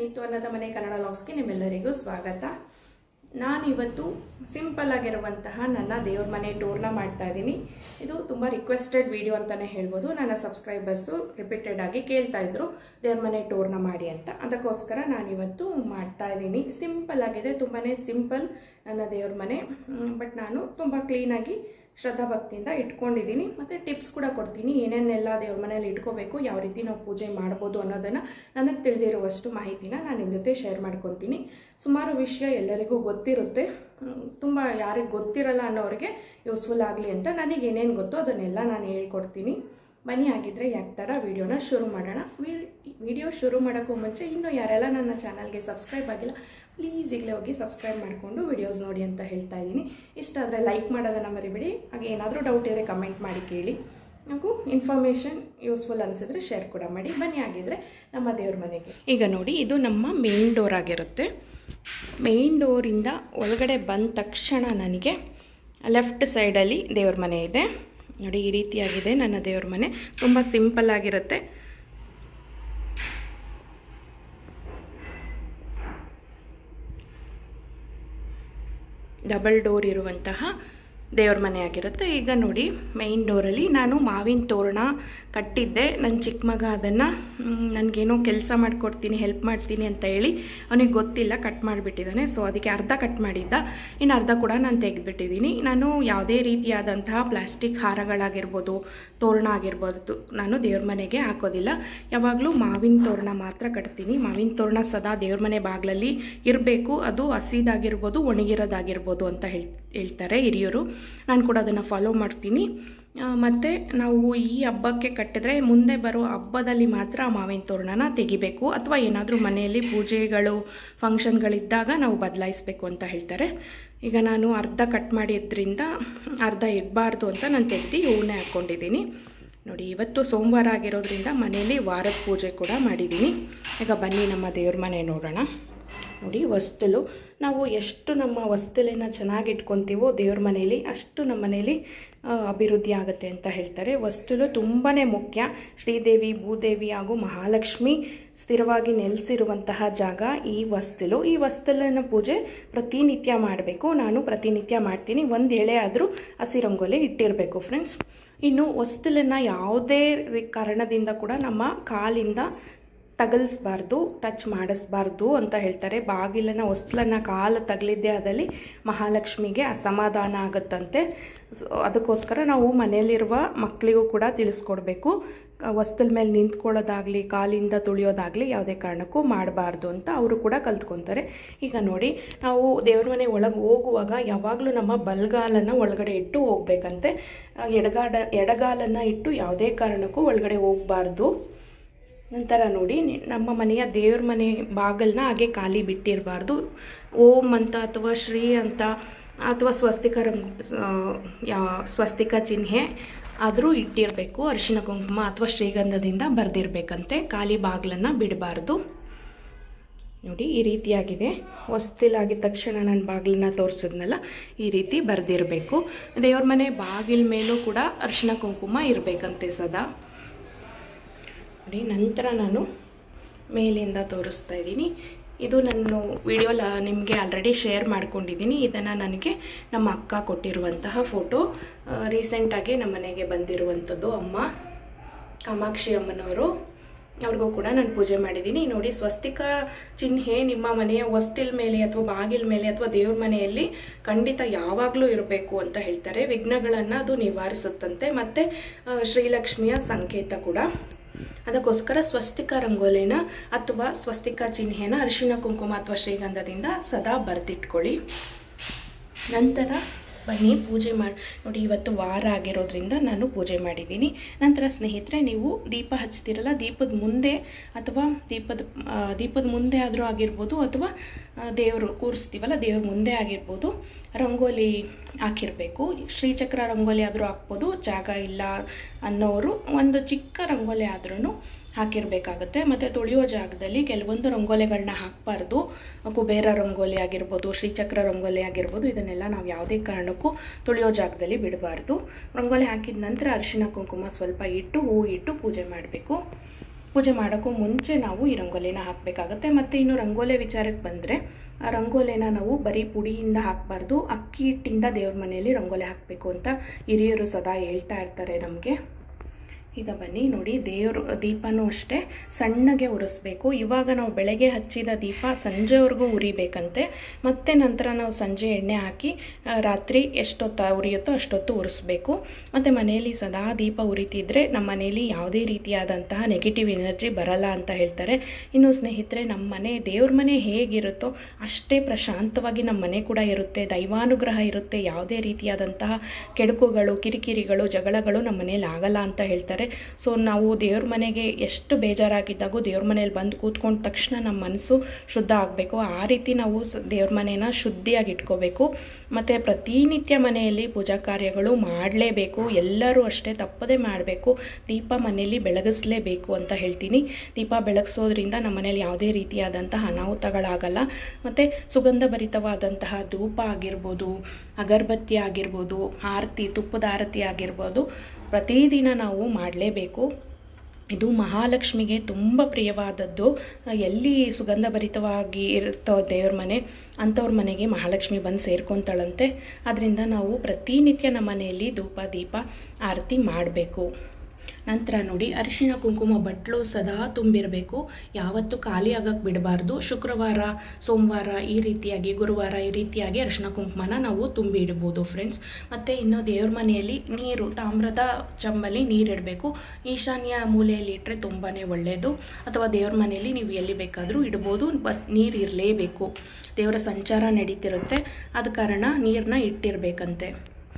ನೀತು ಅನ್ನದ ಮನೆ ಕನ್ನಡ ಲಾಗ್ಸ್ಗೆ ನಿಮ್ಮೆಲ್ಲರಿಗೂ ಸ್ವಾಗತ ನಾನಿವತ್ತು ಸಿಂಪಲ್ ಆಗಿರುವಂತಹ ನನ್ನ ದೇವ್ರ ಮನೆ ಟೂರ್ನ ಮಾಡ್ತಾ ಇದ್ದೀನಿ ಇದು ತುಂಬ ರಿಕ್ವೆಸ್ಟೆಡ್ ವಿಡಿಯೋ ಅಂತಲೇ ಹೇಳ್ಬೋದು ನನ್ನ ಸಬ್ಸ್ಕ್ರೈಬರ್ಸು ರಿಪೀಟೆಡ್ ಆಗಿ ಕೇಳ್ತಾ ಇದ್ರು ದೇವ್ರ ಮನೆ ಟೂರ್ನ ಮಾಡಿ ಅಂತ ಅದಕ್ಕೋಸ್ಕರ ನಾನಿವತ್ತು ಮಾಡ್ತಾ ಇದ್ದೀನಿ ಸಿಂಪಲ್ ಆಗಿದೆ ತುಂಬಾ ಸಿಂಪಲ್ ನನ್ನ ದೇವ್ರ ಮನೆ ಬಟ್ ನಾನು ತುಂಬ ಕ್ಲೀನಾಗಿ ಶ್ರದ್ಧಾ ಭಕ್ತಿಯಿಂದ ಇಟ್ಕೊಂಡಿದ್ದೀನಿ ಮತ್ತು ಟಿಪ್ಸ್ ಕೂಡ ಕೊಡ್ತೀನಿ ಏನೇನೆಲ್ಲ ದೇವ್ರ ಮನೇಲಿ ಇಟ್ಕೋಬೇಕು ಯಾವ ರೀತಿ ನಾವು ಪೂಜೆ ಮಾಡ್ಬೋದು ಅನ್ನೋದನ್ನು ನನಗೆ ತಿಳಿದಿರುವಷ್ಟು ಮಾಹಿತಿನ ನಾನು ನಿಮ್ಮ ಜೊತೆ ಶೇರ್ ಮಾಡ್ಕೊತೀನಿ ಸುಮಾರು ವಿಷಯ ಎಲ್ಲರಿಗೂ ಗೊತ್ತಿರುತ್ತೆ ತುಂಬ ಯಾರಿಗೆ ಗೊತ್ತಿರಲ್ಲ ಅನ್ನೋರಿಗೆ ಯೂಸ್ಫುಲ್ ಆಗಲಿ ಅಂತ ನನಗೆ ಏನೇನು ಗೊತ್ತೋ ಅದನ್ನೆಲ್ಲ ನಾನು ಹೇಳ್ಕೊಡ್ತೀನಿ ಬನ್ನಿ ಆಗಿದ್ದರೆ ಯಾಕೆ ಥರ ವೀಡಿಯೋನ ಶುರು ಮಾಡೋಣ ವಿಡಿಯೋ ಶುರು ಮಾಡೋಕ್ಕೂ ಮುಂಚೆ ಇನ್ನೂ ಯಾರೆಲ್ಲ ನನ್ನ ಚಾನಲ್ಗೆ ಸಬ್ಸ್ಕ್ರೈಬ್ ಆಗಿಲ್ಲ ಪ್ಲೀಸ್ ಈಗಲೇ ಹೋಗಿ ಸಬ್ಸ್ಕ್ರೈಬ್ ಮಾಡಿಕೊಂಡು ವಿಡಿಯೋಸ್ ನೋಡಿ ಅಂತ ಹೇಳ್ತಾ ಇದ್ದೀನಿ ಇಷ್ಟ ಆದರೆ ಲೈಕ್ ಮಾಡೋದನ್ನು ಮರಿಬೇಡಿ ಹಾಗೆ ಏನಾದರೂ ಡೌಟ್ ಇದ್ದರೆ ಕಮೆಂಟ್ ಮಾಡಿ ಕೇಳಿ ಹಾಗೂ ಇನ್ಫಾರ್ಮೇಷನ್ ಯೂಸ್ಫುಲ್ ಅನಿಸಿದ್ರೆ ಶೇರ್ ಕೂಡ ಮಾಡಿ ಬನ್ನಿ ಆಗಿದ್ರೆ ನಮ್ಮ ದೇವ್ರ ಮನೆಗೆ ಈಗ ನೋಡಿ ಇದು ನಮ್ಮ ಮೇನ್ ಡೋರ್ ಆಗಿರುತ್ತೆ ಮೇನ್ ಡೋರಿಂದ ಒಳಗಡೆ ಬಂದ ತಕ್ಷಣ ನನಗೆ ಲೆಫ್ಟ್ ಸೈಡಲ್ಲಿ ದೇವ್ರ ಮನೆ ಇದೆ ನೋಡಿ ಈ ರೀತಿಯಾಗಿದೆ ನನ್ನ ದೇವ್ರ ಮನೆ ತುಂಬ ಸಿಂಪಲ್ ಆಗಿರುತ್ತೆ ಡಬಲ್ ಡೋರ್ ಇರುವಂತಹ ದೇವ್ರ ಮನೆ ಆಗಿರುತ್ತೆ ಈಗ ನೋಡಿ ಮೈನ್ ಡೋರಲ್ಲಿ ನಾನು ಮಾವಿನ ತೋರಣ ಕಟ್ಟಿದ್ದೆ ನನ್ನ ಚಿಕ್ಕ ಮಗ ಅದನ್ನು ನನಗೇನೋ ಕೆಲಸ ಮಾಡಿಕೊಡ್ತೀನಿ ಹೆಲ್ಪ್ ಮಾಡ್ತೀನಿ ಅಂತ ಹೇಳಿ ಅವನಿಗೆ ಗೊತ್ತಿಲ್ಲ ಕಟ್ ಮಾಡಿಬಿಟ್ಟಿದ್ದಾನೆ ಸೊ ಅದಕ್ಕೆ ಅರ್ಧ ಕಟ್ ಮಾಡಿದ್ದ ಇನ್ನು ಅರ್ಧ ಕೂಡ ನಾನು ತೆಗೆದುಬಿಟ್ಟಿದ್ದೀನಿ ನಾನು ಯಾವುದೇ ರೀತಿಯಾದಂತಹ ಪ್ಲಾಸ್ಟಿಕ್ ಹಾರಗಳಾಗಿರ್ಬೋದು ತೋರಣ ಆಗಿರ್ಬೋದು ನಾನು ದೇವ್ರ ಮನೆಗೆ ಹಾಕೋದಿಲ್ಲ ಯಾವಾಗಲೂ ಮಾವಿನ ತೋರಣ ಮಾತ್ರ ಕಟ್ತೀನಿ ಮಾವಿನ ತೋರಣ ಸದಾ ದೇವ್ರ ಮನೆ ಬಾಗಿಲಲ್ಲಿ ಇರಬೇಕು ಅದು ಹಸಿದಾಗಿರ್ಬೋದು ಒಣಗಿರೋದಾಗಿರ್ಬೋದು ಅಂತ ಹೇಳ್ ಹೇಳ್ತಾರೆ ಹಿರಿಯರು ನಾನು ಕೂಡ ಅದನ್ನು ಫಾಲೋ ಮಾಡ್ತೀನಿ ಮತ್ತು ನಾವು ಈ ಹಬ್ಬಕ್ಕೆ ಕಟ್ಟಿದ್ರೆ ಮುಂದೆ ಬರೋ ಹಬ್ಬದಲ್ಲಿ ಮಾತ್ರ ಮಾವಿನ ತೋರಣನ ತೆಗಿಬೇಕು ಅಥವಾ ಏನಾದರೂ ಮನೆಯಲ್ಲಿ ಪೂಜೆಗಳು ಫಂಕ್ಷನ್ಗಳಿದ್ದಾಗ ನಾವು ಬದಲಾಯಿಸಬೇಕು ಅಂತ ಹೇಳ್ತಾರೆ ಈಗ ನಾನು ಅರ್ಧ ಕಟ್ ಮಾಡಿದ್ರಿಂದ ಅರ್ಧ ಇರಬಾರ್ದು ಅಂತ ನಾನು ತೆಗ್ದು ಹೂವನ್ನೇ ಹಾಕ್ಕೊಂಡಿದ್ದೀನಿ ನೋಡಿ ಇವತ್ತು ಸೋಮವಾರ ಆಗಿರೋದ್ರಿಂದ ಮನೆಯಲ್ಲಿ ವಾರದ ಪೂಜೆ ಕೂಡ ಮಾಡಿದ್ದೀನಿ ಈಗ ಬನ್ನಿ ನಮ್ಮ ದೇವ್ರ ಮನೆ ನೋಡೋಣ ನೋಡಿ ಹೊಸ್ತಲು ನಾವು ಎಷ್ಟು ನಮ್ಮ ಹೊಸ್ತಲನ್ನ ಚೆನ್ನಾಗಿ ಇಟ್ಕೊತೀವೋ ದೇವ್ರ ಮನೆಯಲ್ಲಿ ಅಷ್ಟು ನಮ್ಮ ಮನೆಯಲ್ಲಿ ಅಭಿವೃದ್ಧಿ ಆಗುತ್ತೆ ಅಂತ ಹೇಳ್ತಾರೆ ಹೊಸ್ತಲು ತುಂಬಾ ಮುಖ್ಯ ಶ್ರೀದೇವಿ ಭೂದೇವಿ ಹಾಗೂ ಮಹಾಲಕ್ಷ್ಮಿ ಸ್ಥಿರವಾಗಿ ನೆಲೆಸಿರುವಂತಹ ಜಾಗ ಈ ವಸ್ತಲು ಈ ವಸ್ತಲಿನ ಪೂಜೆ ಪ್ರತಿನಿತ್ಯ ಮಾಡಬೇಕು ನಾನು ಪ್ರತಿನಿತ್ಯ ಮಾಡ್ತೀನಿ ಒಂದು ಎಳೆ ಆದರೂ ಹಸಿ ರಂಗೋಲಿ ಇಟ್ಟಿರಬೇಕು ಫ್ರೆಂಡ್ಸ್ ಇನ್ನು ಹೊಸ್ತಲನ್ನು ಯಾವುದೇ ಕಾರಣದಿಂದ ಕೂಡ ನಮ್ಮ ಕಾಲಿಂದ ತಗಲಿಸ್ಬಾರ್ದು ಟಚ್ ಮಾಡಿಸ್ಬಾರ್ದು ಅಂತ ಹೇಳ್ತಾರೆ ಬಾಗಿಲನ್ನು ಹೊಸ್ಲನ್ನು ಕಾಲು ತಗಲಿದ್ದೇ ಆದಲ್ಲಿ ಮಹಾಲಕ್ಷ್ಮಿಗೆ ಅಸಮಾಧಾನ ಆಗುತ್ತಂತೆ ಅದಕ್ಕೋಸ್ಕರ ನಾವು ಮನೆಯಲ್ಲಿರುವ ಮಕ್ಕಳಿಗೂ ಕೂಡ ತಿಳಿಸ್ಕೊಡ್ಬೇಕು ಹೊಸ್ತಲ ಮೇಲೆ ನಿಂತ್ಕೊಳ್ಳೋದಾಗಲಿ ಕಾಲಿಂದ ತುಳಿಯೋದಾಗಲಿ ಯಾವುದೇ ಕಾರಣಕ್ಕೂ ಮಾಡಬಾರ್ದು ಅಂತ ಅವರು ಕೂಡ ಕಲ್ತ್ಕೊತಾರೆ ಈಗ ನೋಡಿ ನಾವು ದೇವ್ರ ಮನೆ ಒಳಗೆ ಹೋಗುವಾಗ ಯಾವಾಗಲೂ ನಮ್ಮ ಬಲ್ಗಾಲನ್ನು ಒಳಗಡೆ ಇಟ್ಟು ಹೋಗ್ಬೇಕಂತೆ ಎಡಗಾಡ ಎಡಗಾಲನ್ನು ಇಟ್ಟು ಯಾವುದೇ ಕಾರಣಕ್ಕೂ ಒಳಗಡೆ ಹೋಗಬಾರ್ದು ನಂತರ ನೋಡಿ ನಮ್ಮ ಮನೆಯ ದೇವ್ರ ಮನೆ ಬಾಗಿಲನ್ನ ಹಾಗೆ ಖಾಲಿ ಬಿಟ್ಟಿರಬಾರ್ದು ಓಂ ಅಂತ ಅಥವಾ ಶ್ರೀ ಅಂತ ಅಥವಾ ಸ್ವಸ್ತಿಕ ರಂಗ್ ಯಾ ಸ್ವಸ್ತಿಕ ಚಿಹ್ನೆ ಆದರೂ ಇಟ್ಟಿರಬೇಕು ಅರಿಶಿನ ಕುಂಕುಮ ಅಥವಾ ಶ್ರೀಗಂಧದಿಂದ ಬರೆದಿರ್ಬೇಕಂತೆ ಖಾಲಿ ಬಾಗಿಲನ್ನು ಬಿಡಬಾರ್ದು ನೋಡಿ ಈ ರೀತಿಯಾಗಿದೆ ಹೊಸ್ತಿಲಾಗಿದ ತಕ್ಷಣ ನಾನು ಬಾಗಿಲನ್ನ ತೋರಿಸಿದ್ನಲ್ಲ ಈ ರೀತಿ ಬರೆದಿರಬೇಕು ದೇವ್ರ ಮನೆ ಬಾಗಿಲ ಮೇಲೂ ಕೂಡ ಅರಿಶಿನ ಕುಂಕುಮ ಇರಬೇಕಂತೆ ಸದಾ ನೋಡಿ ನಂತರ ನಾನು ಮೇಲಿಂದ ತೋರಿಸ್ತಾ ಇದ್ದೀನಿ ಇದು ನಾನು ವಿಡಿಯೋಲ ನಿಮಗೆ ಆಲ್ರೆಡಿ ಶೇರ್ ಮಾಡ್ಕೊಂಡಿದ್ದೀನಿ ಇದನ್ನು ನನಗೆ ನಮ್ಮ ಅಕ್ಕ ಕೊಟ್ಟಿರುವಂತಹ ಫೋಟೋ ರೀಸೆಂಟಾಗಿ ನಮ್ಮ ಮನೆಗೆ ಬಂದಿರುವಂಥದ್ದು ಅಮ್ಮ ಕಾಮಾಕ್ಷಿ ಅಮ್ಮನವರು ಅವ್ರಿಗೂ ಕೂಡ ನಾನು ಪೂಜೆ ಮಾಡಿದ್ದೀನಿ ನೋಡಿ ಸ್ವಸ್ತಿಕ ಚಿಹ್ನೆ ನಿಮ್ಮ ಮನೆಯ ಹೊಸ್ತಿಲ್ ಮೇಲೆ ಅಥವಾ ಬಾಗಿಲ ಮೇಲೆ ಅಥವಾ ದೇವ್ರ ಮನೆಯಲ್ಲಿ ಖಂಡಿತ ಯಾವಾಗಲೂ ಇರಬೇಕು ಅಂತ ಹೇಳ್ತಾರೆ ವಿಘ್ನಗಳನ್ನು ಅದು ನಿವಾರಿಸುತ್ತಂತೆ ಮತ್ತು ಶ್ರೀಲಕ್ಷ್ಮಿಯ ಸಂಕೇತ ಕೂಡ ಅದಕ್ಕೋಸ್ಕರ ಸ್ವಸ್ತಿಕ ರಂಗೋಲಿನ ಅಥವಾ ಸ್ವಸ್ತಿಕ ಚಿಹ್ನೆನ ಅರಿಶಿನ ಕುಂಕುಮ ಅಥವಾ ಶ್ರೀಗಂಧದಿಂದ ಸದಾ ಬರೆದಿಟ್ಕೊಳ್ಳಿ ನಂತರ ಬನ್ನಿ ಪೂಜೆ ಮಾಡಿ ನೋಡಿ ಇವತ್ತು ವಾರ ಆಗಿರೋದ್ರಿಂದ ನಾನು ಪೂಜೆ ಮಾಡಿದ್ದೀನಿ ನಂತರ ಸ್ನೇಹಿತರೆ ನೀವು ದೀಪ ಹಚ್ತಿರಲ್ಲ ದೀಪದ ಮುಂದೆ ಅಥವಾ ದೀಪದ ದೀಪದ ಮುಂದೆ ಆದರೂ ಆಗಿರ್ಬೋದು ಅಥವಾ ದೇವರು ಕೂರಿಸ್ತೀವಲ್ಲ ದೇವ್ರ ಮುಂದೆ ಆಗಿರ್ಬೋದು ರಂಗೋಲಿ ಹಾಕಿರಬೇಕು ಶ್ರೀಚಕ್ರ ರಂಗೋಲಿ ಆದರೂ ಹಾಕ್ಬೋದು ಜಾಗ ಇಲ್ಲ ಅನ್ನೋರು ಒಂದು ಚಿಕ್ಕ ರಂಗೋಲಿ ಆದ್ರೂ ಹಾಕಿರಬೇಕಾಗುತ್ತೆ ಮತ್ತು ತೊಳೆಯೋ ಜಾಗದಲ್ಲಿ ಕೆಲವೊಂದು ರಂಗೋಲಿಗಳನ್ನ ಹಾಕಬಾರ್ದು ಕುಬೇರ ರಂಗೋಲಿ ಆಗಿರ್ಬೋದು ಶ್ರೀಚಕ್ರ ರಂಗೋಲಿ ಆಗಿರ್ಬೋದು ಇದನ್ನೆಲ್ಲ ನಾವು ಯಾವುದೇ ಕಾರಣಕ್ಕೂ ತೊಳೆಯೋ ಜಾಗದಲ್ಲಿ ಬಿಡಬಾರ್ದು ರಂಗೋಲಿ ಹಾಕಿದ ನಂತರ ಅರಿಶಿನ ಕುಂಕುಮ ಸ್ವಲ್ಪ ಇಟ್ಟು ಹೂ ಇಟ್ಟು ಪೂಜೆ ಮಾಡಬೇಕು ಪೂಜೆ ಮಾಡೋಕ್ಕೂ ಮುಂಚೆ ನಾವು ಈ ರಂಗೋಲಿನ ಹಾಕಬೇಕಾಗತ್ತೆ ಮತ್ತು ಇನ್ನು ರಂಗೋಲೆ ವಿಚಾರಕ್ಕೆ ಬಂದರೆ ಆ ರಂಗೋಲೆನ ನಾವು ಬರೀ ಪುಡಿಯಿಂದ ಹಾಕಬಾರ್ದು ಅಕ್ಕಿ ಹಿಟ್ಟಿಂದ ದೇವ್ರ ಮನೆಯಲ್ಲಿ ರಂಗೋಲೆ ಹಾಕಬೇಕು ಅಂತ ಹಿರಿಯರು ಸದಾ ಹೇಳ್ತಾ ಇರ್ತಾರೆ ನಮಗೆ ಈಗ ಬನ್ನಿ ನೋಡಿ ದೇವರು ದೀಪನೂ ಅಷ್ಟೇ ಸಣ್ಣಗೆ ಉರಿಸ್ಬೇಕು ಇವಾಗ ನಾವು ಬೆಳಗ್ಗೆ ಹಚ್ಚಿದ ದೀಪ ಸಂಜೆವರೆಗೂ ಉರಿಬೇಕಂತೆ ಮತ್ತೆ ನಂತರ ನಾವು ಸಂಜೆ ಎಣ್ಣೆ ಹಾಕಿ ಆ, ರಾತ್ರಿ ಎಷ್ಟೊತ್ತು ಉರಿಯುತ್ತೋ ಅಷ್ಟೊತ್ತು ಉರಿಸ್ಬೇಕು ಮತ್ತು ಮನೆಯಲ್ಲಿ ಸದಾ ದೀಪ ಉರಿತಿದ್ರೆ ನಮ್ಮ ಮನೆಯಲ್ಲಿ ಯಾವುದೇ ರೀತಿಯಾದಂತಹ ನೆಗೆಟಿವ್ ಎನರ್ಜಿ ಬರಲ್ಲ ಅಂತ ಹೇಳ್ತಾರೆ ಇನ್ನು ಸ್ನೇಹಿತರೆ ನಮ್ಮ ಮನೆ ದೇವ್ರ ಮನೆ ಹೇಗಿರುತ್ತೋ ಅಷ್ಟೇ ಪ್ರಶಾಂತವಾಗಿ ನಮ್ಮ ಮನೆ ಕೂಡ ಇರುತ್ತೆ ದೈವಾನುಗ್ರಹ ಇರುತ್ತೆ ಯಾವುದೇ ರೀತಿಯಾದಂತಹ ಕೆಡುಕುಗಳು ಕಿರಿಕಿರಿಗಳು ಜಗಳಗಳು ನಮ್ಮ ಮನೇಲಿ ಆಗಲ್ಲ ಅಂತ ಹೇಳ್ತಾರೆ ಸೊ ನಾವು ದೇವ್ರ ಮನೆಗೆ ಎಷ್ಟು ಬೇಜಾರಾಗಿದ್ದಾಗೂ ದೇವ್ರ ಮನೇಲಿ ಬಂದು ಕೂತ್ಕೊಂಡ ತಕ್ಷಣ ನಮ್ಮ ಮನಸ್ಸು ಶುದ್ಧ ಆಗಬೇಕು ಆ ರೀತಿ ನಾವು ಸ- ದೇವ್ರ ಮನೇನ ಶುದ್ಧಿಯಾಗಿ ಇಟ್ಕೋಬೇಕು ಮತ್ತು ಪ್ರತಿನಿತ್ಯ ಮನೆಯಲ್ಲಿ ಪೂಜಾ ಕಾರ್ಯಗಳು ಮಾಡಲೇಬೇಕು ಎಲ್ಲರೂ ಅಷ್ಟೇ ತಪ್ಪದೇ ಮಾಡಬೇಕು ದೀಪ ಮನೆಯಲ್ಲಿ ಬೆಳಗಿಸ್ಲೇಬೇಕು ಅಂತ ಹೇಳ್ತೀನಿ ದೀಪ ಬೆಳಗಿಸೋದ್ರಿಂದ ನಮ್ಮ ಮನೇಲಿ ಯಾವುದೇ ರೀತಿಯಾದಂತಹ ಅನಾಹುತಗಳಾಗಲ್ಲ ಮತ್ತು ಸುಗಂಧ ಭರಿತವಾದಂತಹ ಧೂಪ ಆಗಿರ್ಬೋದು ಅಗರಬತ್ತಿ ಆಗಿರ್ಬೋದು ಆರತಿ ತುಪ್ಪದ ಆರತಿ ಆಗಿರ್ಬೋದು ಪ್ರತಿದಿನ ನಾವು ಮಾಡಲೇಬೇಕು ಇದು ಮಹಾಲಕ್ಷ್ಮಿಗೆ ತುಂಬ ಪ್ರಿಯವಾದದ್ದು ಎಲ್ಲಿ ಸುಗಂಧ ಭರಿತವಾಗಿ ಇರುತ್ತೋ ದೇವ್ರ ಮನೆ ಅಂಥವ್ರ ಮನೆಗೆ ಮಹಾಲಕ್ಷ್ಮಿ ಬಂದು ಸೇರ್ಕೊತಾಳಂತೆ ಅದರಿಂದ ನಾವು ಪ್ರತಿನಿತ್ಯ ನಮ್ಮ ಮನೆಯಲ್ಲಿ ಧೂಪ ದೀಪ ಆರತಿ ಮಾಡಬೇಕು ನಂತರ ನೋಡಿ ಅರಿಶಿಣ ಕುಂಕುಮ ಬಟ್ಲು ಸದಾ ತುಂಬಿರಬೇಕು ಯಾವತ್ತೂ ಖಾಲಿ ಆಗಕ್ಕೆ ಬಿಡಬಾರ್ದು ಶುಕ್ರವಾರ ಸೋಮವಾರ ಈ ರೀತಿಯಾಗಿ ಗುರುವಾರ ಈ ರೀತಿಯಾಗಿ ಅರಿಶಿಣ ಕುಂಕುಮನ ನಾವು ತುಂಬಿ ಇಡ್ಬೋದು ಫ್ರೆಂಡ್ಸ್ ಮತ್ತು ಇನ್ನು ದೇವ್ರ ಮನೆಯಲ್ಲಿ ನೀರು ತಾಮ್ರದ ಚಂಬಲ್ಲಿ ನೀರಿಡಬೇಕು ಈಶಾನ್ಯ ಮೂಲೆಯಲ್ಲಿ ಇಟ್ಟರೆ ತುಂಬಾ ಒಳ್ಳೆಯದು ಅಥವಾ ದೇವ್ರ ಮನೆಯಲ್ಲಿ ನೀವು ಎಲ್ಲಿ ಬೇಕಾದರೂ ಇಡ್ಬೋದು ಬಟ್ ನೀರು ಇರಲೇಬೇಕು ದೇವರ ಸಂಚಾರ ನಡೀತಿರುತ್ತೆ ಆದ ಕಾರಣ ನೀರನ್ನ ಇಟ್ಟಿರಬೇಕಂತೆ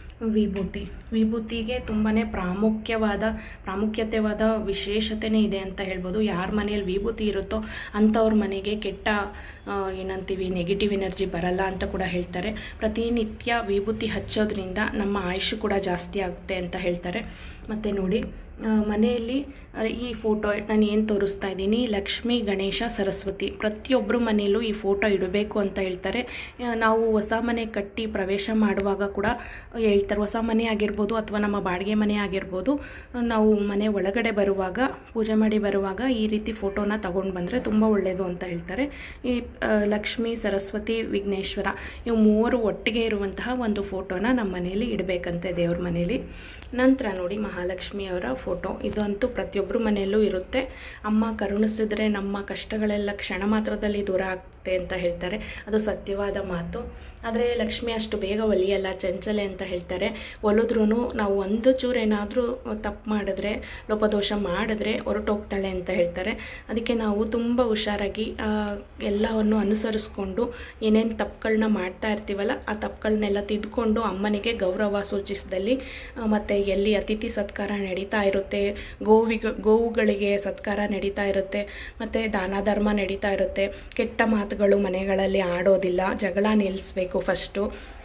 ವಿಭೂತಿ ವಿಭೂತಿಗೆ ತುಂಬಾ ಪ್ರಾಮುಖ್ಯವಾದ ಪ್ರಾಮುಖ್ಯತೆವಾದ ವಿಶೇಷತೆನೇ ಇದೆ ಅಂತ ಹೇಳ್ಬೋದು ಯಾರ ಮನೆಯಲ್ಲಿ ವಿಭೂತಿ ಇರುತ್ತೋ ಅಂಥವ್ರ ಮನೆಗೆ ಕೆಟ್ಟ ಆ, ಏನಂತೀವಿ ನೆಗೆಟಿವ್ ಎನರ್ಜಿ ಬರಲ್ಲ ಅಂತ ಕೂಡ ಹೇಳ್ತಾರೆ ಪ್ರತಿನಿತ್ಯ ವಿಭೂತಿ ಹಚ್ಚೋದ್ರಿಂದ ನಮ್ಮ ಆಯುಷು ಕೂಡ ಜಾಸ್ತಿ ಆಗುತ್ತೆ ಅಂತ ಹೇಳ್ತಾರೆ ಮತ್ತು ನೋಡಿ ಆ, ಮನೆಯಲ್ಲಿ ಆ, ಈ ಫೋಟೋ ನಾನು ಏನು ತೋರಿಸ್ತಾ ಇದ್ದೀನಿ ಲಕ್ಷ್ಮೀ ಗಣೇಶ ಸರಸ್ವತಿ ಪ್ರತಿಯೊಬ್ಬರು ಮನೆಯಲ್ಲೂ ಈ ಫೋಟೋ ಇಡಬೇಕು ಅಂತ ಹೇಳ್ತಾರೆ ಆ, ನಾವು ಹೊಸ ಮನೆ ಕಟ್ಟಿ ಪ್ರವೇಶ ಮಾಡುವಾಗ ಕೂಡ ಹೇಳ್ತಾರೆ ಹೊಸ ಮನೆ ಆಗಿರ್ಬೋದು ಅಥವಾ ನಮ್ಮ ಬಾಡಿಗೆ ಮನೆ ಆಗಿರ್ಬೋದು ನಾವು ಮನೆ ಒಳಗಡೆ ಬರುವಾಗ ಪೂಜೆ ಮಾಡಿ ಬರುವಾಗ ಈ ರೀತಿ ಫೋಟೋನ ತಗೊಂಡು ಬಂದರೆ ತುಂಬ ಒಳ್ಳೆಯದು ಅಂತ ಹೇಳ್ತಾರೆ ಈ ಆ, ಲಕ್ಷ್ಮೀ ಸರಸ್ವತಿ ವಿಘ್ನೇಶ್ವರ ಇವು ಮೂವರು ಒಟ್ಟಿಗೆ ಇರುವಂತಹ ಒಂದು ಫೋಟೋನ ನಮ್ಮ ಮನೆಯಲ್ಲಿ ಇಡಬೇಕಂತೆ ದೇವ್ರ ಮನೆಯಲ್ಲಿ ನಂತರ ನೋಡಿ ಮಹಾಲಕ್ಷ್ಮಿಯವರ ಫೋಟೋ ಇದಂತೂ ಪ್ರತಿಯೊಬ್ಬರ ಮನೆಯಲ್ಲೂ ಇರುತ್ತೆ ಅಮ್ಮ ಕರುಣಿಸಿದ್ರೆ ನಮ್ಮ ಕಷ್ಟಗಳೆಲ್ಲ ಕ್ಷಣ ಮಾತ್ರದಲ್ಲಿ ದೂರ ಆಗುತ್ತೆ ಅಂತ ಹೇಳ್ತಾರೆ ಅದು ಸತ್ಯವಾದ ಮಾತು ಆದರೆ ಲಕ್ಷ್ಮಿ ಅಷ್ಟು ಬೇಗ ಒಲಿಯಲ್ಲ ಚಂಚಲೆ ಅಂತ ಹೇಳ್ತಾರೆ ಒಲಿದ್ರೂ ನಾವು ಒಂದು ಚೂರು ಏನಾದರೂ ತಪ್ಪು ಮಾಡಿದ್ರೆ ಲೋಪದೋಷ ಮಾಡಿದ್ರೆ ಹೊರಟೋಗ್ತಾಳೆ ಅಂತ ಹೇಳ್ತಾರೆ ಅದಕ್ಕೆ ನಾವು ತುಂಬ ಹುಷಾರಾಗಿ ಆ, ಎಲ್ಲವನ್ನು ಅನುಸರಿಸ್ಕೊಂಡು ಏನೇನು ತಪ್ಪುಗಳನ್ನ ಮಾಡ್ತಾ ಇರ್ತೀವಲ್ಲ ಆ ತಪ್ಪುಗಳನ್ನೆಲ್ಲ ತಿದ್ದುಕೊಂಡು ಅಮ್ಮನಿಗೆ ಗೌರವ ಸೂಚಿಸಿದಲ್ಲಿ ಮತ್ತು ಎಲ್ಲಿ ಅತಿಥಿ ಸತ್ಕಾರ ನಡೀತಾ ಇರುತ್ತೆ ಗೋವಿಗ ಗೋವುಗಳಿಗೆ ಸತ್ಕಾರ ನಡೀತಾ ಇರುತ್ತೆ ಮತ್ತು ದಾನ ಧರ್ಮ ನಡೀತಾ ಇರುತ್ತೆ ಕೆಟ್ಟ ಮಾತುಗಳು ಮನೆಗಳಲ್ಲಿ ಆಡೋದಿಲ್ಲ ಜಗಳ ನಿಲ್ಲಿಸ್ಬೇಕು ಫಸ್ಟು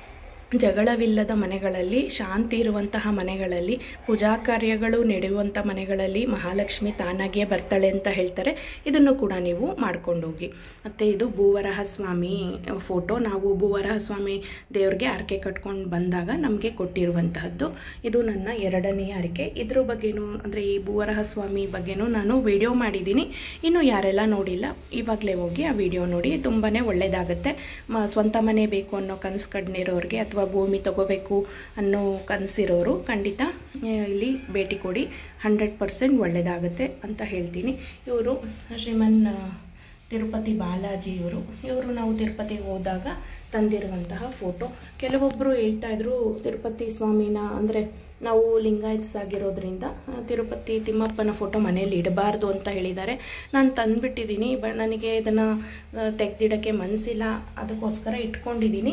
ಜಗಳವಿಲ್ಲದ ಮನೆಗಳಲ್ಲಿ ಶಾಂತಿ ಇರುವಂತಹ ಮನೆಗಳಲ್ಲಿ ಪೂಜಾ ಕಾರ್ಯಗಳು ನಡೆಯುವಂಥ ಮನೆಗಳಲ್ಲಿ ಮಹಾಲಕ್ಷ್ಮಿ ತಾನಾಗಿಯೇ ಬರ್ತಾಳೆ ಅಂತ ಹೇಳ್ತಾರೆ ಇದನ್ನು ಕೂಡ ನೀವು ಮಾಡ್ಕೊಂಡು ಹೋಗಿ ಮತ್ತು ಇದು ಭೂವರಹ ಸ್ವಾಮಿ ಫೋಟೋ ನಾವು ಭೂವರಹ ಸ್ವಾಮಿ ದೇವ್ರಿಗೆ ಹರಕೆ ಕಟ್ಕೊಂಡು ಬಂದಾಗ ನಮಗೆ ಕೊಟ್ಟಿರುವಂತಹದ್ದು ಇದು ನನ್ನ ಎರಡನೇ ಹರಕೆ ಇದ್ರ ಬಗ್ಗೆನೂ ಅಂದರೆ ಈ ಭೂವರಹ ಸ್ವಾಮಿ ಬಗ್ಗೆನೂ ನಾನು ವಿಡಿಯೋ ಮಾಡಿದ್ದೀನಿ ಇನ್ನು ಯಾರೆಲ್ಲ ನೋಡಿಲ್ಲ ಇವಾಗಲೇ ಹೋಗಿ ಆ ವಿಡಿಯೋ ನೋಡಿ ತುಂಬಾ ಒಳ್ಳೆಯದಾಗುತ್ತೆ ಮ ಸ್ವಂತ ಮನೆ ಬೇಕು ಅನ್ನೋ ಕನಸು ಕಂಡಿರೋರಿಗೆ ಅಥವಾ ಭೂಮಿ ತಗೋಬೇಕು ಅನ್ನೋ ಕನಸಿರೋರು ಖಂಡಿತ ಆ, ಇಲ್ಲಿ ಭೇಟಿ ಕೊಡಿ ಹಂಡ್ರೆಡ್ ಪರ್ಸೆಂಟ್ ಒಳ್ಳೆಯದಾಗುತ್ತೆ ಅಂತ ಹೇಳ್ತೀನಿ ಇವರು ಶ್ರೀಮನ್ ಆ, ತಿರುಪತಿ ಬಾಲಾಜಿ ಇವರು ಇವರು ನಾವು ತಿರುಪತಿಗೆ ಹೋದಾಗ ತಂದಿರುವಂತಹ ಫೋಟೋ ಕೆಲವೊಬ್ಬರು ಹೇಳ್ತಾ ಇದ್ರು ತಿರುಪತಿ ಸ್ವಾಮಿನ ಅಂದರೆ ನಾವು ಲಿಂಗಾಯತ್ಸ್ ಆಗಿರೋದ್ರಿಂದ ಆ, ತಿರುಪತಿ ತಿಮ್ಮಪ್ಪನ ಫೋಟೋ ಮನೆಯಲ್ಲಿ ಇಡಬಾರ್ದು ಅಂತ ಹೇಳಿದ್ದಾರೆ ನಾನು ತಂದುಬಿಟ್ಟಿದ್ದೀನಿ ಬ ನನಗೆ ಇದನ್ನು ತೆಗೆದಿಡೋಕ್ಕೆ ಮನಸ್ಸಿಲ್ಲ ಅದಕ್ಕೋಸ್ಕರ ಇಟ್ಕೊಂಡಿದ್ದೀನಿ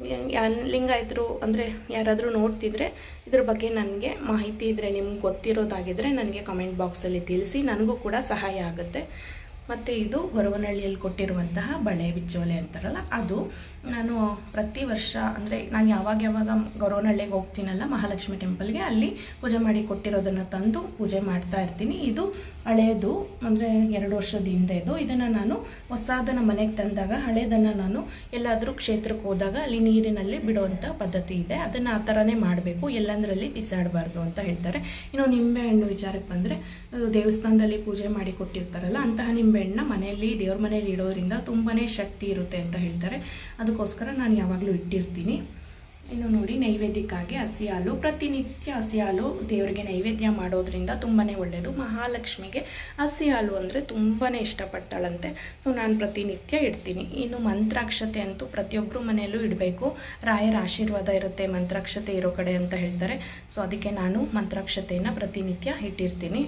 ಯಾ- ಲಿಂಗಾಯತರು ಅಂದರೆ ಯಾರಾದರೂ ನೋಡ್ತಿದ್ರೆ ಇದ್ರ ಬಗ್ಗೆ ನನಗೆ ಮಾಹಿತಿ ಇದ್ದರೆ ನಿಮ್ಗೆ ಗೊತ್ತಿರೋದಾಗಿದ್ದರೆ ನನಗೆ ಕಮೆಂಟ್ ಬಾಕ್ಸಲ್ಲಿ ತಿಳಿಸಿ ನನಗೂ ಕೂಡ ಸಹಾಯ ಆಗುತ್ತೆ ಮತ್ತು ಇದು ಗೊರವನಹಳ್ಳಿಯಲ್ಲಿ ಕೊಟ್ಟಿರುವಂತಹ ಬಳೆ ಬಿಚ್ಚೋಲೆ ಅಂತಾರಲ್ಲ ಅದು ನಾನು ಪ್ರತಿ ವರ್ಷ ಅಂದರೆ ನಾನು ಯಾವಾಗ ಯಾವಾಗ ಗೌರವನಹಳ್ಳಿಗೆ ಹೋಗ್ತೀನಲ್ಲ ಮಹಾಲಕ್ಷ್ಮಿ ಟೆಂಪಲ್ಗೆ ಅಲ್ಲಿ ಪೂಜೆ ಮಾಡಿ ಕೊಟ್ಟಿರೋದನ್ನು ತಂದು ಪೂಜೆ ಮಾಡ್ತಾ ಇರ್ತೀನಿ ಇದು ಹಳೆಯದು ಅಂದರೆ ಎರಡು ವರ್ಷದ ಹಿಂದೆದು ಇದನ್ನು ನಾನು ಹೊಸದನ್ನ ಮನೆಗೆ ತಂದಾಗ ಹಳೆಯದನ್ನು ನಾನು ಎಲ್ಲಾದರೂ ಕ್ಷೇತ್ರಕ್ಕೆ ಹೋದಾಗ ಅಲ್ಲಿ ನೀರಿನಲ್ಲಿ ಬಿಡುವಂಥ ಪದ್ಧತಿ ಇದೆ ಅದನ್ನು ಆ ಥರನೇ ಮಾಡಬೇಕು ಎಲ್ಲಂದ್ರಲ್ಲಿ ಬಿಸಾಡಬಾರ್ದು ಅಂತ ಹೇಳ್ತಾರೆ ಇನ್ನು ನಿಂಬೆಹಣ್ಣು ವಿಚಾರಕ್ಕೆ ಬಂದರೆ ಅದು ದೇವಸ್ಥಾನದಲ್ಲಿ ಪೂಜೆ ಮಾಡಿ ಕೊಟ್ಟಿರ್ತಾರಲ್ಲ ಅಂತಹ ನಿಂಬೆಹಣ್ಣನ್ನ ಮನೆಯಲ್ಲಿ ದೇವ್ರ ಮನೆಯಲ್ಲಿ ಇಡೋದ್ರಿಂದ ತುಂಬಾ ಶಕ್ತಿ ಇರುತ್ತೆ ಅಂತ ಹೇಳ್ತಾರೆ ಅದಕ್ಕೋಸ್ಕರ ನಾನು ಯಾವಾಗಲೂ ಇಟ್ಟಿರ್ತೀನಿ ಇನ್ನು ನೋಡಿ ನೈವೇದ್ಯಕ್ಕಾಗಿ ಹಸಿ ಹಾಲು ಪ್ರತಿನಿತ್ಯ ಹಸಿ ಹಾಲು ದೇವರಿಗೆ ನೈವೇದ್ಯ ಮಾಡೋದ್ರಿಂದ ತುಂಬಾ ಒಳ್ಳೆಯದು ಮಹಾಲಕ್ಷ್ಮಿಗೆ ಹಸಿ ಹಾಲು ಅಂದರೆ ತುಂಬಾ ಇಷ್ಟಪಡ್ತಾಳಂತೆ ಸೊ ನಾನು ಪ್ರತಿನಿತ್ಯ ಇಡ್ತೀನಿ ಇನ್ನು ಮಂತ್ರಾಕ್ಷತೆ ಅಂತೂ ಪ್ರತಿಯೊಬ್ಬರು ಮನೆಯಲ್ಲೂ ಇಡಬೇಕು ರಾಯರ ಆಶೀರ್ವಾದ ಇರುತ್ತೆ ಮಂತ್ರಾಕ್ಷತೆ ಇರೋ ಕಡೆ ಅಂತ ಹೇಳ್ತಾರೆ ಸೊ ಅದಕ್ಕೆ ನಾನು ಮಂತ್ರಾಕ್ಷತೆಯನ್ನು ಪ್ರತಿನಿತ್ಯ ಇಟ್ಟಿರ್ತೀನಿ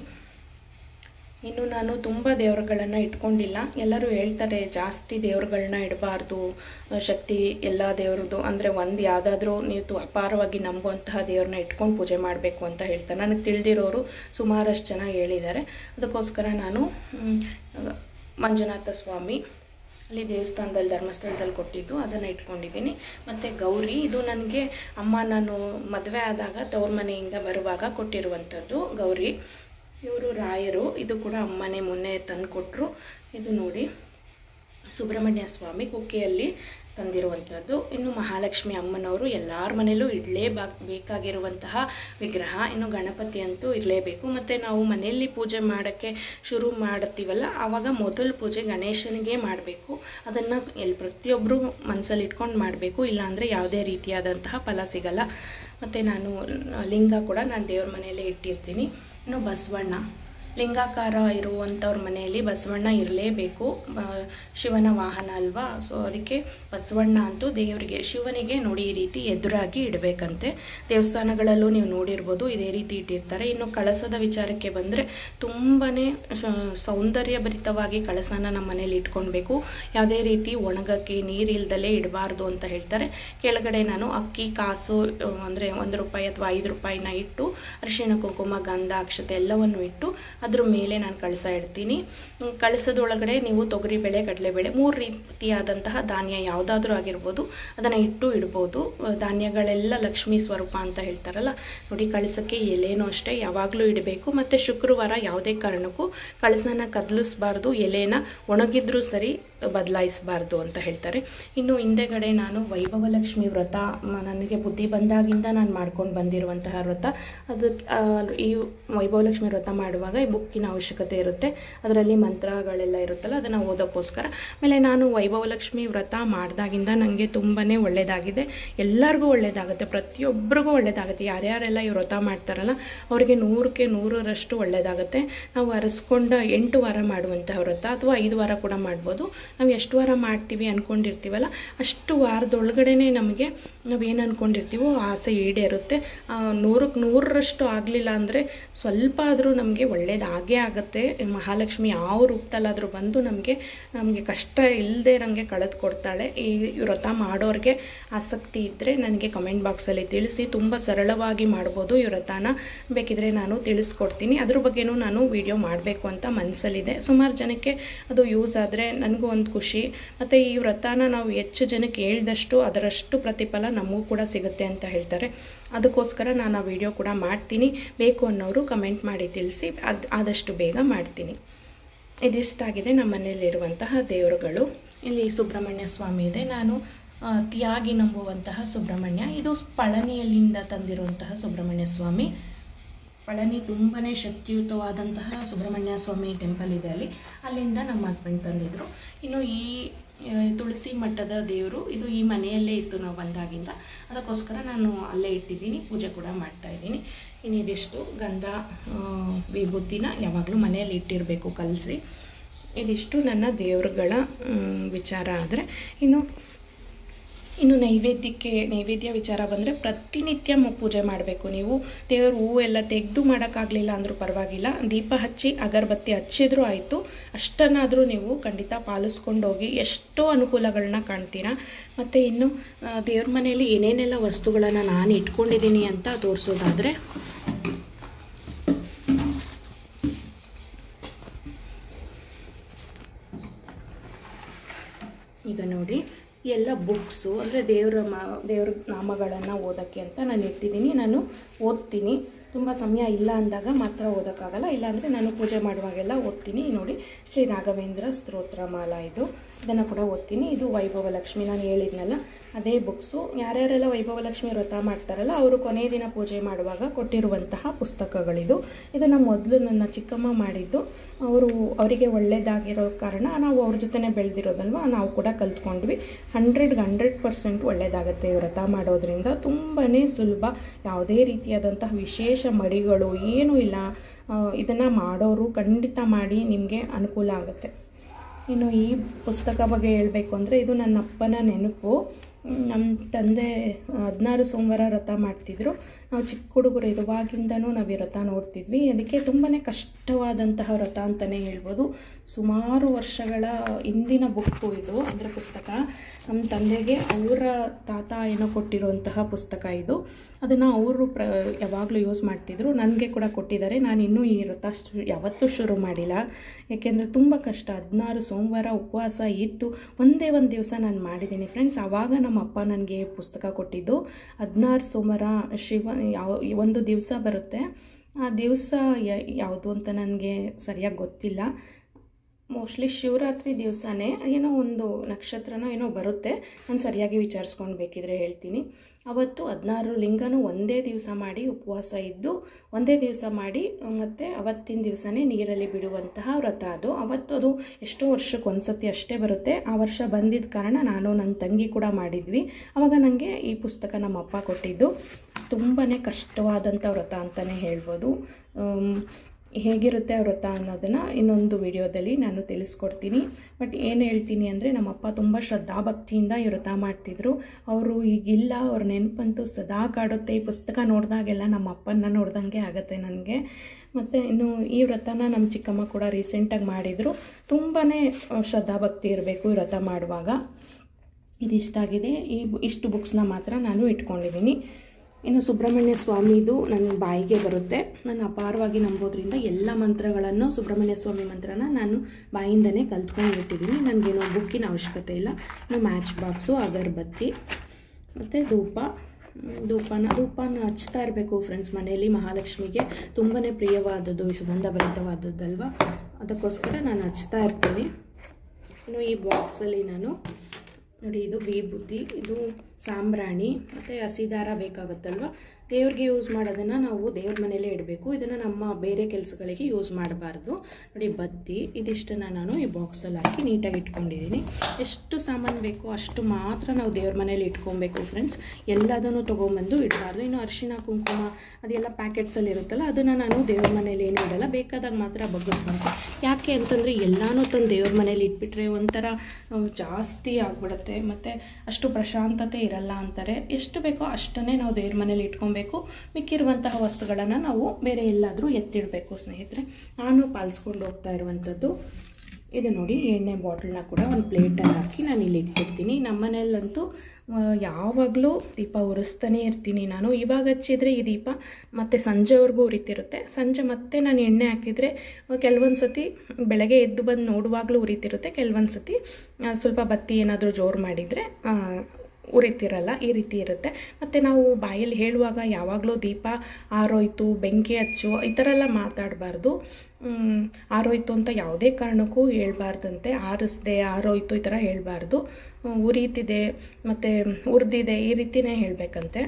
ಇನ್ನು ನಾನು ತುಂಬ ದೇವರುಗಳನ್ನು ಇಟ್ಕೊಂಡಿಲ್ಲ ಎಲ್ಲರೂ ಹೇಳ್ತಾರೆ ಜಾಸ್ತಿ ದೇವರುಗಳನ್ನ ಇಡಬಾರ್ದು ಶಕ್ತಿ ಎಲ್ಲ ದೇವ್ರದ್ದು ಅಂದರೆ ಒಂದು ಯಾವುದಾದ್ರೂ ನೀವು ಅಪಾರವಾಗಿ ನಂಬುವಂತಹ ದೇವ್ರನ್ನ ಇಟ್ಕೊಂಡು ಪೂಜೆ ಮಾಡಬೇಕು ಅಂತ ಹೇಳ್ತಾರೆ ನನಗೆ ತಿಳಿದಿರೋರು ಸುಮಾರಷ್ಟು ಜನ ಹೇಳಿದ್ದಾರೆ ಅದಕ್ಕೋಸ್ಕರ ನಾನು ಮ್, ಮಂಜುನಾಥ ಸ್ವಾಮಿ ಅಲ್ಲಿ ದೇವಸ್ಥಾನದಲ್ಲಿ ಧರ್ಮಸ್ಥಳದಲ್ಲಿ ಕೊಟ್ಟಿದ್ದು ಅದನ್ನು ಇಟ್ಕೊಂಡಿದ್ದೀನಿ ಮತ್ತು ಗೌರಿ ಇದು ನನಗೆ ಅಮ್ಮ ನಾನು ಮದುವೆ ಆದಾಗ ತವ್ರ ಮನೆಯಿಂದ ಬರುವಾಗ ಕೊಟ್ಟಿರುವಂಥದ್ದು ಗೌರಿ ಇವರು ರಾಯರು ಇದು ಕೂಡ ಅಮ್ಮನೇ ಮೊನ್ನೆ ತಂದು ಕೊಟ್ಟರು ಇದು ನೋಡಿ ಸುಬ್ರಹ್ಮಣ್ಯ ಸ್ವಾಮಿ ಕುಕ್ಕೆಯಲ್ಲಿ ತಂದಿರುವಂಥದ್ದು ಇನ್ನು ಮಹಾಲಕ್ಷ್ಮಿ ಅಮ್ಮನವರು ಎಲ್ಲರ ಮನೆಯಲ್ಲೂ ಇಡಲೇಬಾ ಬೇಕಾಗಿರುವಂತಹ ವಿಗ್ರಹ ಇನ್ನು ಗಣಪತಿ ಅಂತೂ ಇರಲೇಬೇಕು ಮತ್ತು ನಾವು ಮನೆಯಲ್ಲಿ ಪೂಜೆ ಮಾಡೋಕ್ಕೆ ಶುರು ಮಾಡ್ತೀವಲ್ಲ ಆವಾಗ ಮೊದಲು ಪೂಜೆ ಗಣೇಶನಿಗೆ ಮಾಡಬೇಕು ಅದನ್ನು ಎಲ್ಲಿ ಪ್ರತಿಯೊಬ್ಬರು ಮನಸ್ಸಲ್ಲಿ ಇಟ್ಕೊಂಡು ಮಾಡಬೇಕು ಇಲ್ಲಾಂದರೆ ಯಾವುದೇ ರೀತಿಯಾದಂತಹ ಫಲ ಸಿಗಲ್ಲ ಮತ್ತು ನಾನು ಲಿಂಗ ಕೂಡ ನಾನು ದೇವ್ರ ಮನೆಯಲ್ಲೇ ಇಟ್ಟಿರ್ತೀನಿ ಇನ್ನು ಬಸವಣ್ಣ ಲಿಂಗಾಕಾರ ಇರುವಂಥವ್ರ ಮನೆಯಲ್ಲಿ ಬಸವಣ್ಣ ಇರಲೇಬೇಕು ಬ- ಶಿವನ ವಾಹನ ಅಲ್ವಾ ಸೊ ಅದಕ್ಕೆ ಬಸವಣ್ಣ ಅಂತೂ ದೇವರಿಗೆ ಶಿವನಿಗೆ ನೋಡಿ ಈ ರೀತಿ ಎದುರಾಗಿ ಇಡಬೇಕಂತೆ ದೇವಸ್ಥಾನಗಳಲ್ಲೂ ನೀವು ನೋಡಿರ್ಬೋದು ಇದೇ ರೀತಿ ಇಟ್ಟಿರ್ತಾರೆ ಇನ್ನು ಕಳಸದ ವಿಚಾರಕ್ಕೆ ಬಂದರೆ ತುಂಬಾ ಸೌಂದರ್ಯಭರಿತವಾಗಿ ಕಳಸನ ನಮ್ಮ ಮನೇಲಿ ಇಟ್ಕೊಳ್ಬೇಕು ಯಾವುದೇ ರೀತಿ ಒಣಗಕ್ಕೆ ನೀರಿಲ್ದಲೇ ಇಡಬಾರ್ದು ಅಂತ ಹೇಳ್ತಾರೆ ಕೆಳಗಡೆ ನಾನು ಅಕ್ಕಿ ಕಾಸು ಅಂದರೆ ಒಂದು ರೂಪಾಯಿ ಅಥವಾ ಐದು ರೂಪಾಯಿನ ಇಟ್ಟು ಅರಿಶಿಣ ಕುಂಕುಮ ಗಂಧ ಅಕ್ಷತೆ ಎಲ್ಲವನ್ನು ಇಟ್ಟು ಅದ್ರ ಮೇಲೆ ನಾನು ಕಳಸ ಇಡ್ತೀನಿ ಹ್ಮ್, ಕಳಸದೊಳಗಡೆ ನೀವು ತೊಗರಿಬೇಳೆ ಕಡಲೆಬೇಳೆ ಮೂರು ರೀತಿಯಾದಂತಹ ಧಾನ್ಯ ಯಾವುದಾದ್ರೂ ಆಗಿರ್ಬೋದು ಅದನ್ನು ಇಟ್ಟು ಇಡ್ಬೋದು ಅಹ್, ಧಾನ್ಯಗಳೆಲ್ಲ ಲಕ್ಷ್ಮೀ ಸ್ವರೂಪ ಅಂತ ಹೇಳ್ತಾರಲ್ಲ ನೋಡಿ ಕಳಸಕ್ಕೆ ಎಲೆನೂ ಅಷ್ಟೇ ಯಾವಾಗಲೂ ಇಡಬೇಕು ಮತ್ತು ಶುಕ್ರವಾರ ಯಾವುದೇ ಕಾರಣಕ್ಕೂ ಕಳಸನ ಕದಲಿಸ್ಬಾರ್ದು ಎಲೆನ ಒಣಗಿದ್ರೂ ಸರಿ ಬದಲಾಯಿಸಬಾರ್ದು ಅಂತ ಹೇಳ್ತಾರೆ ಇನ್ನು ಹಿಂದೆಗಡೆ ನಾನು ವೈಭವಲಕ್ಷ್ಮಿ ವ್ರತ ಮ- ನನಗೆ ಬುದ್ಧಿ ಬಂದಾಗಿಂದ ನಾನು ಮಾಡ್ಕೊಂಡು ಬಂದಿರುವಂತಹ ವ್ರತ ಅದಕ್ಕೆ ಆ, ಈ ವೈಭವಲಕ್ಷ್ಮಿ ವ್ರತ ಮಾಡುವಾಗ ಈ ಬುಕ್ಕಿನ ಅವಶ್ಯಕತೆ ಇರುತ್ತೆ ಅದರಲ್ಲಿ ಮಂತ್ರಗಳೆಲ್ಲ ಇರುತ್ತಲ್ಲ ಅದನ್ನು ಓದೋಕ್ಕೋಸ್ಕರ ಆಮೇಲೆ ನಾನು ವೈಭವಲಕ್ಷ್ಮಿ ವ್ರತ ಮಾಡಿದಾಗಿಂದ ನನಗೆ ತುಂಬಾ ಒಳ್ಳೆಯದಾಗಿದೆ ಎಲ್ಲರಿಗೂ ಒಳ್ಳೆಯದಾಗುತ್ತೆ ಪ್ರತಿಯೊಬ್ಬರಿಗೂ ಒಳ್ಳೆಯದಾಗುತ್ತೆ ಯಾರ್ಯಾರೆಲ್ಲ ಈ ವ್ರತ ಮಾಡ್ತಾರಲ್ಲ ಅವರಿಗೆ ನೂರಕ್ಕೆ ನೂರರಷ್ಟು ಒಳ್ಳೆಯದಾಗುತ್ತೆ ನಾವು ಅರಸ್ಕೊಂಡ ಎಂಟು ವಾರ ಮಾಡುವಂತಹ ವ್ರತ ಅಥವಾ ಐದು ವಾರ ಕೂಡ ಮಾಡ್ಬೋದು ನಾವು ಎಷ್ಟು ವಾರ ಮಾಡ್ತೀವಿ ಅಂದ್ಕೊಂಡಿರ್ತೀವಲ್ಲ ಅಷ್ಟು ವಾರದೊಳಗಡೆನೆ ನಮಗೆ ನಾವೇನು ಅಂದ್ಕೊಂಡಿರ್ತೀವೋ ಆ ಆಸೆ ಈಡೇರುತ್ತೆ ಆ, ನೂರಕ್ಕೆ ನೂರರಷ್ಟು ಆಗಲಿಲ್ಲ ಅಂದರೆ ಸ್ವಲ್ಪ ಆದರೂ ನಮಗೆ ಒಳ್ಳೇದಾಗೇ ಆಗುತ್ತೆ ಮಹಾಲಕ್ಷ್ಮಿ ಯಾವ ರೂಪದಲ್ಲಾದರೂ ಬಂದು ನಮಗೆ ನಮಗೆ ಕಷ್ಟ ಇಲ್ಲದೆ ಇರೋಂಗೆ ಕಳೆದು ಕೊಡ್ತಾಳೆ ಈ ವ್ರತ ಮಾಡೋರಿಗೆ ಆಸಕ್ತಿ ಇದ್ದರೆ ನನಗೆ ಕಮೆಂಟ್ ಬಾಕ್ಸಲ್ಲಿ ತಿಳಿಸಿ ತುಂಬ ಸರಳವಾಗಿ ಮಾಡ್ಬೋದು ಈ ವ್ರತನ ಬೇಕಿದ್ರೆ ನಾನು ತಿಳಿಸ್ಕೊಡ್ತೀನಿ ಅದ್ರ ಬಗ್ಗೆನೂ ನಾನು ವಿಡಿಯೋ ಮಾಡಬೇಕು ಅಂತ ಮನಸ್ಸಲ್ಲಿದೆ ಸುಮಾರು ಜನಕ್ಕೆ ಅದು ಯೂಸ್ ಆದರೆ ನನಗೂ ಒಂದು ಖುಷಿ ಮತ್ತು ಈ ವ್ರತನ ನಾವು ಹೆಚ್ಚು ಜನಕ್ಕೆ ಹೇಳ್ದಷ್ಟು ಅದರಷ್ಟು ಪ್ರತಿಫಲ ನಮಗೂ ಕೂಡ ಸಿಗುತ್ತೆ ಅಂತ ಹೇಳ್ತಾರೆ ಅದಕ್ಕೋಸ್ಕರ ನಾನು ಆ ವಿಡಿಯೋ ಕೂಡ ಮಾಡ್ತೀನಿ ಬೇಕು ಅನ್ನೋರು ಕಮೆಂಟ್ ಮಾಡಿ ತಿಳಿಸಿ ಅದು ಆದಷ್ಟು ಬೇಗ ಮಾಡ್ತೀನಿ ಇದಿಷ್ಟಾಗಿದೆ ನಮ್ಮ ಮನೆಯಲ್ಲಿರುವಂತಹ ದೇವರುಗಳು ಇಲ್ಲಿ ಸುಬ್ರಹ್ಮಣ್ಯ ಸ್ವಾಮಿ ಇದೆ ನಾನು ಆ, ಅತಿಯಾಗಿ ನಂಬುವಂತಹ ಸುಬ್ರಹ್ಮಣ್ಯ ಇದು ಪಳನಿಯಲ್ಲಿಂದ ತಂದಿರುವಂತಹ ಸುಬ್ರಹ್ಮಣ್ಯ ಸ್ವಾಮಿ ಪಳನಿ ತುಂಬಾ ಶಕ್ತಿಯುತವಾದಂತಹ ಸುಬ್ರಹ್ಮಣ್ಯ ಸ್ವಾಮಿ ಟೆಂಪಲ್ ಇದೆ ಅಲ್ಲಿ ಅಲ್ಲಿಂದ ನಮ್ಮ ಹಸ್ಬೆಂಡ್ ತಂದಿದ್ರು ಇನ್ನು ಈ ಆ, ತುಳಸಿ ಮಠದ ದೇವರು ಇದು ಈ ಮನೆಯಲ್ಲೇ ಇತ್ತು ನಾವು ಬಂದಾಗಿಂದ ಅದಕ್ಕೋಸ್ಕರ ನಾನು ಅಲ್ಲೇ ಇಟ್ಟಿದ್ದೀನಿ ಪೂಜೆ ಕೂಡ ಮಾಡ್ತಾ ಇದ್ದೀನಿ ಇನ್ನು ಇದಿಷ್ಟು ಗಂಧ ಆ, ವಿಭೂತಿನ ಯಾವಾಗಲೂ ಮನೆಯಲ್ಲಿ ಇಟ್ಟಿರಬೇಕು ಕಲಸಿ ಇದಿಷ್ಟು ನನ್ನ ದೇವರುಗಳ ಮ್, ವಿಚಾರ ಆದರೆ ಇನ್ನು ಇನ್ನು ನೈವೇದ್ಯಕ್ಕೆ ನೈವೇದ್ಯ ವಿಚಾರ ಬಂದರೆ ಪ್ರತಿನಿತ್ಯ ಮ- ಪೂಜೆ ಮಾಡಬೇಕು ನೀವು ದೇವ್ರ ಹೂವು ಎಲ್ಲ ತೆಗೆದು ಮಾಡೋಕ್ಕಾಗಲಿಲ್ಲ ಅಂದರೂ ಪರವಾಗಿಲ್ಲ ದೀಪ ಹಚ್ಚಿ ಅಗರಬತ್ತಿ ಹಚ್ಚಿದ್ರೂ ಆಯಿತು ಅಷ್ಟನ್ನಾದರೂ ನೀವು ಖಂಡಿತ ಪಾಲಿಸ್ಕೊಂಡು ಹೋಗಿ ಎಷ್ಟೋ ಅನುಕೂಲಗಳನ್ನ ಕಾಣ್ತೀರಾ ಮತ್ತು ಇನ್ನು ಆ, ದೇವ್ರ ಮನೆಯಲ್ಲಿ ಏನೇನೆಲ್ಲ ವಸ್ತುಗಳನ್ನು ನಾನು ಇಟ್ಕೊಂಡಿದ್ದೀನಿ ಅಂತ ತೋರಿಸೋದಾದರೆ ಈಗ ನೋಡಿ ಇದೆಲ್ಲ ಬುಕ್ಸು ಅಂದರೆ ದೇವರ ಮಾ ದೇವ್ರ ನಾಮಗಳನ್ನು ಓದೋಕ್ಕೆ ಅಂತ ನಾನು ಇಟ್ಟಿದ್ದೀನಿ ನಾನು ಓದ್ತೀನಿ ತುಂಬ ಸಮಯ ಇಲ್ಲ ಅಂದಾಗ ಮಾತ್ರ ಓದೋಕ್ಕಾಗಲ್ಲ ಇಲ್ಲಾಂದರೆ ನಾನು ಪೂಜೆ ಮಾಡುವಾಗೆಲ್ಲ ಓದ್ತೀನಿ ನೋಡಿ ಶ್ರೀ ರಾಘವೇಂದ್ರ ಸ್ತೋತ್ರ ಮಾಲಾ ಇದು ಇದನ್ನು ಕೂಡ ಓದ್ತೀನಿ ಇದು ವೈಭವ ಲಕ್ಷ್ಮಿ ನಾನು ಹೇಳಿದ್ನಲ್ಲ ಅದೇ ಬುಕ್ಸು ಯಾರ್ಯಾರೆಲ್ಲ ವೈಭವ ಲಕ್ಷ್ಮಿ ವ್ರತ ಮಾಡ್ತಾರಲ್ಲ ಅವರು ಕೊನೆಯ ದಿನ ಪೂಜೆ ಮಾಡುವಾಗ ಕೊಟ್ಟಿರುವಂತಹ ಪುಸ್ತಕಗಳಿದು ಇದನ್ನು ಮೊದಲು ನನ್ನ ಚಿಕ್ಕಮ್ಮ ಮಾಡಿದ್ದು ಅವರು ಅವರಿಗೆ ಒಳ್ಳೆಯದಾಗಿರೋ ಕಾರಣ ನಾವು ಅವ್ರ ಜೊತೆನೇ ಬೆಳೆದಿರೋದಲ್ವ ನಾವು ಕೂಡ ಕಲ್ತ್ಕೊಂಡ್ವಿ ಹಂಡ್ರೆಡ್ಗೆ ಹಂಡ್ರೆಡ್ ಪರ್ಸೆಂಟ್ ಒಳ್ಳೆಯದಾಗತ್ತೆ ಈ ವ್ರತ ಮಾಡೋದ್ರಿಂದ ತುಂಬಾ ಸುಲಭ ಯಾವುದೇ ರೀತಿಯಾದಂತಹ ವಿಶೇಷ ಮಡಿಗಳು ಏನೂ ಇಲ್ಲ ಇದನ್ನು ಮಾಡೋರು ಖಂಡಿತ ಮಾಡಿ ನಿಮಗೆ ಅನುಕೂಲ ಆಗುತ್ತೆ ಇನ್ನು ಈ ಪುಸ್ತಕ ಬಗ್ಗೆ ಹೇಳಬೇಕು ಅಂದರೆ ಇದು ನನ್ನ ಅಪ್ಪನ ನೆನಪು ನಮ್ಮ ತಂದೆ ಹದಿನಾರು ಸೋಮವಾರ ವ್ರತ ಮಾಡ್ತಿದ್ರು ನಾವು ಚಿಕ್ಕ ಹುಡುಗರು ಇರುವಾಗಿಂದನೂ ನಾವು ಈ ವ್ರತ ನೋಡ್ತಿದ್ವಿ ಅದಕ್ಕೆ ತುಂಬಾ ಕಷ್ಟವಾದಂತಹ ವ್ರತ ಅಂತಲೇ ಹೇಳ್ಬೋದು ಸುಮಾರು ವರ್ಷಗಳ ಹಿಂದಿನ ಬುಕ್ಕು ಇದು ಅಂದರೆ ಪುಸ್ತಕ ನಮ್ಮ ತಂದೆಗೆ ಅವರ ತಾತ ಏನೋ ಕೊಟ್ಟಿರುವಂತಹ ಪುಸ್ತಕ ಇದು ಅದನ್ನು ಅವರು ಪ್ರ ಯಾವಾಗಲೂ ಯೂಸ್ ಮಾಡ್ತಿದ್ರು ನನಗೆ ಕೂಡ ಕೊಟ್ಟಿದ್ದಾರೆ ನಾನು ಇನ್ನೂ ಈ ವ್ರತ ಶು- ಯಾವತ್ತೂ ಶುರು ಮಾಡಿಲ್ಲ ಯಾಕೆಂದರೆ ತುಂಬ ಕಷ್ಟ ಹದಿನಾರು ಸೋಮವಾರ ಉಪವಾಸ ಇತ್ತು ಒಂದೇ ಒಂದು ದಿವಸ ನಾನು ಮಾಡಿದ್ದೀನಿ ಫ್ರೆಂಡ್ಸ್ ಆವಾಗ ನಮ್ಮ ಅಪ್ಪ ನನಗೆ ಪುಸ್ತಕ ಕೊಟ್ಟಿದ್ದು ಹದಿನಾರು ಸೋಮವಾರ ಶಿವ ಯಾವ ಒಂದು ದಿವಸ ಬರುತ್ತೆ ಆ ದಿವಸ ಯಾವುದು ಅಂತ ನನಗೆ ಸರಿಯಾಗಿ ಗೊತ್ತಿಲ್ಲ ಮೋಸ್ಟ್ಲಿ ಶಿವರಾತ್ರಿ ದಿವಸನೇ ಏನೋ ಒಂದು ನಕ್ಷತ್ರನೋ ಏನೋ ಬರುತ್ತೆ ನಾನು ಸರಿಯಾಗಿ ವಿಚಾರಿಸ್ಕೊಂಡು ಬೇಕಿದ್ರೆ ಹೇಳ್ತೀನಿ ಅವತ್ತು ಹದಿನಾರು ಲಿಂಗನೂ ಒಂದೇ ದಿವಸ ಮಾಡಿ ಉಪವಾಸ ಇದ್ದು ಒಂದೇ ದಿವಸ ಮಾಡಿ ಮತ್ತು ಅವತ್ತಿನ ದಿವಸನೇ ನೀರಲ್ಲಿ ಬಿಡುವಂತಹ ವ್ರತ ಅದು ಅವತ್ತು ಅದು ಎಷ್ಟೋ ವರ್ಷಕ್ಕೆ ಒಂದ್ಸತಿ ಅಷ್ಟೇ ಬರುತ್ತೆ ಆ ವರ್ಷ ಬಂದಿದ್ದ ಕಾರಣ ನಾನು ನನ್ನ ತಂಗಿ ಕೂಡ ಮಾಡಿದ್ವಿ ಆವಾಗ ನನಗೆ ಈ ಪುಸ್ತಕ ನಮ್ಮ ಅಪ್ಪ ಕೊಟ್ಟಿದ್ದು ತುಂಬಾ ಕಷ್ಟವಾದಂಥ ವ್ರತ ಅಂತಲೇ ಹೇಳ್ಬೋದು ಆಮ್, ಹೇಗಿರುತ್ತೆ ಆ ವ್ರತ ಅನ್ನೋದನ್ನು ಇನ್ನೊಂದು ವಿಡಿಯೋದಲ್ಲಿ ನಾನು ತಿಳಿಸ್ಕೊಡ್ತೀನಿ ಬಟ್ ಏನು ಹೇಳ್ತೀನಿ ಅಂದರೆ ನಮ್ಮಪ್ಪ ತುಂಬ ಶ್ರದ್ಧಾಭಕ್ತಿಯಿಂದ ಈ ವ್ರತ ಮಾಡ್ತಿದ್ರು ಅವರು ಈಗಿಲ್ಲ ಅವ್ರ ನೆನಪಂತೂ ಸದಾ ಕಾಡುತ್ತೆ ಈ ಪುಸ್ತಕ ನೋಡಿದಾಗೆಲ್ಲ ನಮ್ಮ ಅಪ್ಪನ ನೋಡ್ದಂಗೆ ಆಗುತ್ತೆ ನನಗೆ ಮತ್ತು ಇನ್ನು ಈ ವ್ರತನ ನಮ್ಮ ಚಿಕ್ಕಮ್ಮ ಕೂಡ ರೀಸೆಂಟಾಗಿ ಮಾಡಿದರು ತುಂಬಾ ಶ್ರದ್ಧಾಭಕ್ತಿ ಇರಬೇಕು ಈ ವ್ರತ ಮಾಡುವಾಗ ಇದಿಷ್ಟಾಗಿದೆ ಈ ಬು- ಇಷ್ಟು ಬುಕ್ಸ್ನ ಮಾತ್ರ ನಾನು ಇಟ್ಕೊಂಡಿದ್ದೀನಿ ಇನ್ನು ಸುಬ್ರಹ್ಮಣ್ಯ ಸ್ವಾಮಿದು ನನ್ನ ಬಾಯಿಗೆ ಬರುತ್ತೆ ನಾನು ಅಪಾರವಾಗಿ ನಂಬೋದ್ರಿಂದ ಎಲ್ಲ ಮಂತ್ರಗಳನ್ನು ಸುಬ್ರಹ್ಮಣ್ಯ ಸ್ವಾಮಿ ಮಂತ್ರನ ನಾನು ಬಾಯಿಂದನೇ ಕಲ್ತ್ಕೊಂಡು ಇಟ್ಟಿದ್ದೀನಿ ನನಗೇನೋ ಬುಕ್ಕಿನ ಅವಶ್ಯಕತೆ ಇಲ್ಲ ಇನ್ನು ಮ್ಯಾಚ್ ಬಾಕ್ಸು ಅಗರಬತ್ತಿ ಮತ್ತು ಧೂಪ ಮ್, ಧೂಪನ ಧೂಪನ ಹಚ್ತಾ ಇರಬೇಕು ಫ್ರೆಂಡ್ಸ್ ಮನೆಯಲ್ಲಿ ಮಹಾಲಕ್ಷ್ಮಿಗೆ ತುಂಬಾ ಪ್ರಿಯವಾದದ್ದು ಈ ಸುಗಂಧ ಭರಿತವಾದದ್ದಲ್ವ ಅದಕ್ಕೋಸ್ಕರ ನಾನು ಹಚ್ತಾ ಇರ್ತೀನಿ ಇನ್ನು ಈ ಬಾಕ್ಸಲ್ಲಿ ನಾನು ನೋಡಿ ಇದು ವಿಭೂತಿ ಇದು ಸಾಂಬ್ರಾಣಿ ಮತ್ತು ಹಸಿ ದಾರ ಬೇಕಾಗುತ್ತಲ್ವ ದೇವ್ರಿಗೆ ಯೂಸ್ ಮಾಡೋದನ್ನು ನಾವು ದೇವ್ರ ಮನೇಲೇ ಇಡಬೇಕು ಇದನ್ನು ನಮ್ಮ ಬೇರೆ ಕೆಲಸಗಳಿಗೆ ಯೂಸ್ ಮಾಡಬಾರ್ದು ನೋಡಿ ಬತ್ತಿ ಇದಿಷ್ಟನ್ನು ನಾನು ಈ ಬಾಕ್ಸಲ್ಲಿ ಹಾಕಿ ನೀಟಾಗಿ ಇಟ್ಕೊಂಡಿದ್ದೀನಿ ಎಷ್ಟು ಸಾಮಾನು ಬೇಕೋ ಅಷ್ಟು ಮಾತ್ರ ನಾವು ದೇವ್ರ ಮನೇಲಿ ಇಟ್ಕೊಬೇಕು ಫ್ರೆಂಡ್ಸ್ ಎಲ್ಲದನ್ನು ತೊಗೊಂಬಂದು ಇಡಬಾರ್ದು ಇನ್ನು ಅರಿಶಿನ ಕುಂಕುಮ ಅದೆಲ್ಲ ಪ್ಯಾಕೆಟ್ಸಲ್ಲಿ ಇರುತ್ತಲ್ಲ ಅದನ್ನು ನಾನು ದೇವ್ರ ಮನೇಲಿ ಏನು ಇಡಲ್ಲ ಬೇಕಾದಾಗ ಮಾತ್ರ ಬಗ್ಗಿಸ್ಕೊಂತೀನಿ ಯಾಕೆ ಅಂತಂದರೆ ಎಲ್ಲನೂ ತಂದು ದೇವ್ರ ಮನೇಲಿ ಇಟ್ಬಿಟ್ರೆ ಒಂಥರ ಆ, ಜಾಸ್ತಿ ಆಗಿಬಿಡುತ್ತೆ ಮತ್ತು ಅಷ್ಟು ಪ್ರಶಾಂತತೆ ಇರಲ್ಲ ಅಂತಾರೆ ಎಷ್ಟು ಬೇಕೋ ಅಷ್ಟನ್ನೇ ನಾವು ದೇವ್ರ ಮನೇಲಿ ಇಟ್ಕೊಬೇಕು ಮಿಕ್ಕಿರುವಂತಹ ವಸ್ತುಗಳನ್ನು ನಾವು ಬೇರೆ ಎಲ್ಲಾದರೂ ಎತ್ತಿಡಬೇಕು ಸ್ನೇಹಿತರೆ ನಾನು ಪಾಲಿಸ್ಕೊಂಡು ಹೋಗ್ತಾ ಇರುವಂಥದ್ದು ಇದು ನೋಡಿ ಎಣ್ಣೆ ಬಾಟ್ಲನ್ನ ಕೂಡ ಒಂದು ಪ್ಲೇಟಲ್ಲಿ ಹಾಕಿ ನಾನು ಇಲ್ಲಿ ಇಟ್ಬಿಡ್ತೀನಿ ನಮ್ಮ ಮನೆಯಲ್ಲಂತೂ ಆ, ಯಾವಾಗಲೂ ದೀಪ ಉರಿಸ್ತಾನೆ ಇರ್ತೀನಿ ನಾನು ಇವಾಗ ಹಚ್ಚಿದ್ರೆ ಈ ದೀಪ ಮತ್ತು ಸಂಜೆವರೆಗೂ ಉರಿತಿರುತ್ತೆ ಸಂಜೆ ಮತ್ತೆ ನಾನು ಎಣ್ಣೆ ಹಾಕಿದರೆ ಕೆಲವೊಂದು ಸತಿ ಬೆಳಗ್ಗೆ ಎದ್ದು ಬಂದು ನೋಡುವಾಗಲೂ ಉರಿತಿರುತ್ತೆ ಕೆಲವೊಂದು ಸತಿ ಆ, ಸ್ವಲ್ಪ ಬತ್ತಿ ಏನಾದರೂ ಜೋರು ಮಾಡಿದರೆ ಉರಿತಿರಲ್ಲ ಈ ರೀತಿ ಇರುತ್ತೆ ಮತ್ತು ನಾವು ಬಾಯಲ್ಲಿ ಹೇಳುವಾಗ ಯಾವಾಗಲೂ ದೀಪ ಆರೋಯ್ತು ಬೆಂಕಿ ಹಚ್ಚು ಈ ಥರ ಎಲ್ಲ ಮಾತಾಡಬಾರ್ದು ಆರೋಯ್ತು ಅಂತ ಯಾವುದೇ ಕಾರಣಕ್ಕೂ ಹೇಳ್ಬಾರ್ದಂತೆ ಆರಿಸ್ದೆ ಆರೋಯ್ತು ಈ ಥರ ಹೇಳ್ಬಾರ್ದು ಉರಿತಿದೆ ಮತ್ತು ಉರಿದಿದೆ ಈ ರೀತಿನೇ ಹೇಳಬೇಕಂತೆ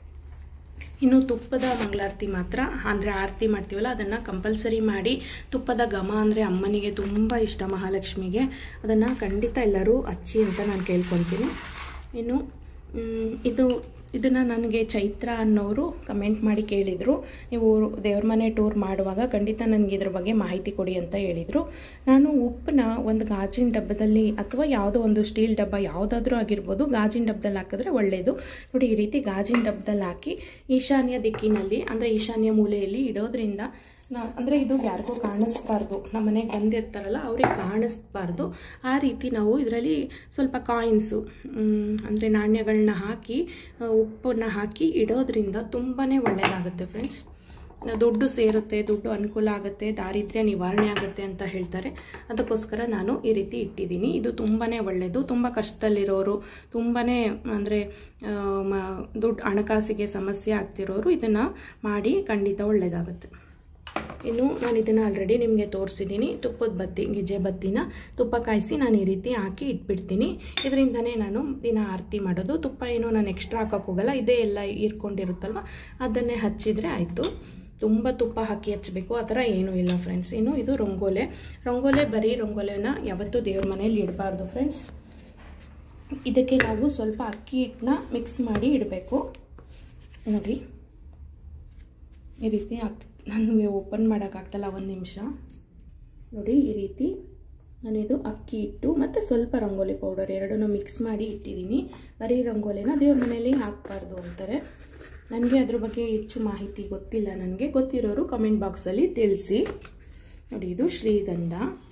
ಇನ್ನು ತುಪ್ಪದ ಮಂಗಳಾರತಿ ಮಾತ್ರ ಅಂದರೆ ಆರತಿ ಮಾಡ್ತೀವಲ್ಲ ಅದನ್ನು ಕಂಪಲ್ಸರಿ ಮಾಡಿ ತುಪ್ಪದ ಘಮ ಅಂದರೆ ಅಮ್ಮನಿಗೆ ತುಂಬ ಇಷ್ಟ ಮಹಾಲಕ್ಷ್ಮಿಗೆ ಅದನ್ನು ಖಂಡಿತ ಎಲ್ಲರೂ ಹಚ್ಚಿ ಅಂತ ನಾನು ಕೇಳ್ಕೊತೀನಿ ಇನ್ನು ಮ್, ಇದು ಇದನ್ನು ನನಗೆ ಚೈತ್ರ ಅನ್ನೋರು ಕಮೆಂಟ್ ಮಾಡಿ ಕೇಳಿದರು ನೀವು ದೇವ್ರ ಮನೆ ಟೂರ್ ಮಾಡುವಾಗ ಖಂಡಿತ ನನಗೆ ಇದ್ರ ಬಗ್ಗೆ ಮಾಹಿತಿ ಕೊಡಿ ಅಂತ ಹೇಳಿದರು ನಾನು ಉಪ್ಪನ್ನ ಒಂದು ಗಾಜಿನ ಡಬ್ಬದಲ್ಲಿ ಅಥವಾ ಯಾವುದೋ ಒಂದು ಸ್ಟೀಲ್ ಡಬ್ಬ ಯಾವುದಾದ್ರೂ ಆಗಿರ್ಬೋದು ಗಾಜಿನ ಡಬ್ಬದಲ್ಲಿ ಹಾಕಿದ್ರೆ ಒಳ್ಳೆಯದು ನೋಡಿ ಈ ರೀತಿ ಗಾಜಿನ ಡಬ್ಬದಲ್ಲಿ ಹಾಕಿ ಈಶಾನ್ಯ ದಿಕ್ಕಿನಲ್ಲಿ ಅಂದರೆ ಈಶಾನ್ಯ ಮೂಲೆಯಲ್ಲಿ ಇಡೋದ್ರಿಂದ ನಾ ಅಂದರೆ ಇದು ಯಾರಿಗೂ ಕಾಣಿಸ್ಬಾರ್ದು ನಮ್ಮ ಮನೆಗೆ ಬಂದಿರ್ತಾರಲ್ಲ ಅವ್ರಿಗೆ ಕಾಣಿಸ್ಬಾರ್ದು ಆ ರೀತಿ ನಾವು ಇದರಲ್ಲಿ ಸ್ವಲ್ಪ ಕಾಯಿನ್ಸು ಅಂದರೆ ನಾಣ್ಯಗಳನ್ನ ಹಾಕಿ ಆ, ಉಪ್ಪನ್ನ ಹಾಕಿ ಇಡೋದ್ರಿಂದ ತುಂಬಾ ಒಳ್ಳೆಯದಾಗುತ್ತೆ ಫ್ರೆಂಡ್ಸ್ ದುಡ್ಡು ಸೇರುತ್ತೆ ದುಡ್ಡು ಅನುಕೂಲ ಆಗುತ್ತೆ ದಾರಿದ್ರ್ಯ ನಿವಾರಣೆ ಆಗುತ್ತೆ ಅಂತ ಹೇಳ್ತಾರೆ ಅದಕ್ಕೋಸ್ಕರ ನಾನು ಈ ರೀತಿ ಇಟ್ಟಿದ್ದೀನಿ ಇದು ತುಂಬಾ ಒಳ್ಳೆಯದು ತುಂಬ ಕಷ್ಟದಲ್ಲಿರೋರು ತುಂಬಾ ಅಂದರೆ ದುಡ್ಡು ಹಣಕಾಸಿಗೆ ಸಮಸ್ಯೆ ಆಗ್ತಿರೋರು ಇದನ್ನು ಮಾಡಿ ಖಂಡಿತ ಒಳ್ಳೆಯದಾಗುತ್ತೆ ಇನ್ನು ನಾನು ಇದನ್ನು ಆಲ್ರೆಡಿ ನಿಮಗೆ ತೋರಿಸಿದ್ದೀನಿ ತುಪ್ಪದ ಬತ್ತಿ ಗೆಜ್ಜೆ ಬತ್ತಿನ ತುಪ್ಪ ಕಾಯಿಸಿ ನಾನು ಈ ರೀತಿ ಹಾಕಿ ಇಟ್ಬಿಡ್ತೀನಿ ಇದರಿಂದನೇ ನಾನು ದಿನ ಆರತಿ ಮಾಡೋದು ತುಪ್ಪ ಏನು ನಾನು ಎಕ್ಸ್ಟ್ರಾ ಹಾಕೋಕೆ ಹೋಗಲ್ಲ ಇದೇ ಎಲ್ಲ ಹೀರ್ಕೊಂಡಿರುತ್ತಲ್ವ ಅದನ್ನೇ ಹಚ್ಚಿದರೆ ಆಯಿತು ತುಂಬ ತುಪ್ಪ ಹಾಕಿ ಹಚ್ಚಬೇಕು ಆ ಥರ ಏನೂ ಇಲ್ಲ ಫ್ರೆಂಡ್ಸ್ ಇನ್ನು ಇದು ರಂಗೋಲೆ ರಂಗೋಲೆ ಬರೀ ರಂಗೋಲೆನ ಯಾವತ್ತೂ ದೇವ್ರ ಮನೇಲಿ ಇಡಬಾರ್ದು ಫ್ರೆಂಡ್ಸ್ ಇದಕ್ಕೆ ನಾವು ಸ್ವಲ್ಪ ಅಕ್ಕಿ ಹಿಟ್ಟನ್ನ ಮಿಕ್ಸ್ ಮಾಡಿ ಇಡಬೇಕು ನೋಡಿ ಈ ರೀತಿ ಅಕ್ಕಿ ನನಗೆ ಓಪನ್ ಮಾಡೋಕ್ಕಾಗ್ತಲ್ಲ ಒಂದು ನಿಮಿಷ ನೋಡಿ ಈ ರೀತಿ ನಾನಿದು ಅಕ್ಕಿ ಹಿಟ್ಟು ಮತ್ತು ಸ್ವಲ್ಪ ರಂಗೋಲಿ ಪೌಡರ್ ಎರಡನ್ನೂ ಮಿಕ್ಸ್ ಮಾಡಿ ಇಟ್ಟಿದ್ದೀನಿ ಬರೀ ರಂಗೋಲಿನ ದೇವ್ರ ಮನೇಲಿ ಹಾಕಬಾರ್ದು ಅಂತಾರೆ ನನಗೆ ಅದ್ರ ಬಗ್ಗೆ ಹೆಚ್ಚು ಮಾಹಿತಿ ಗೊತ್ತಿಲ್ಲ ನನಗೆ ಗೊತ್ತಿರೋರು ಕಮೆಂಟ್ ಬಾಕ್ಸಲ್ಲಿ ತಿಳಿಸಿ ನೋಡಿ ಇದು ಶ್ರೀಗಂಧ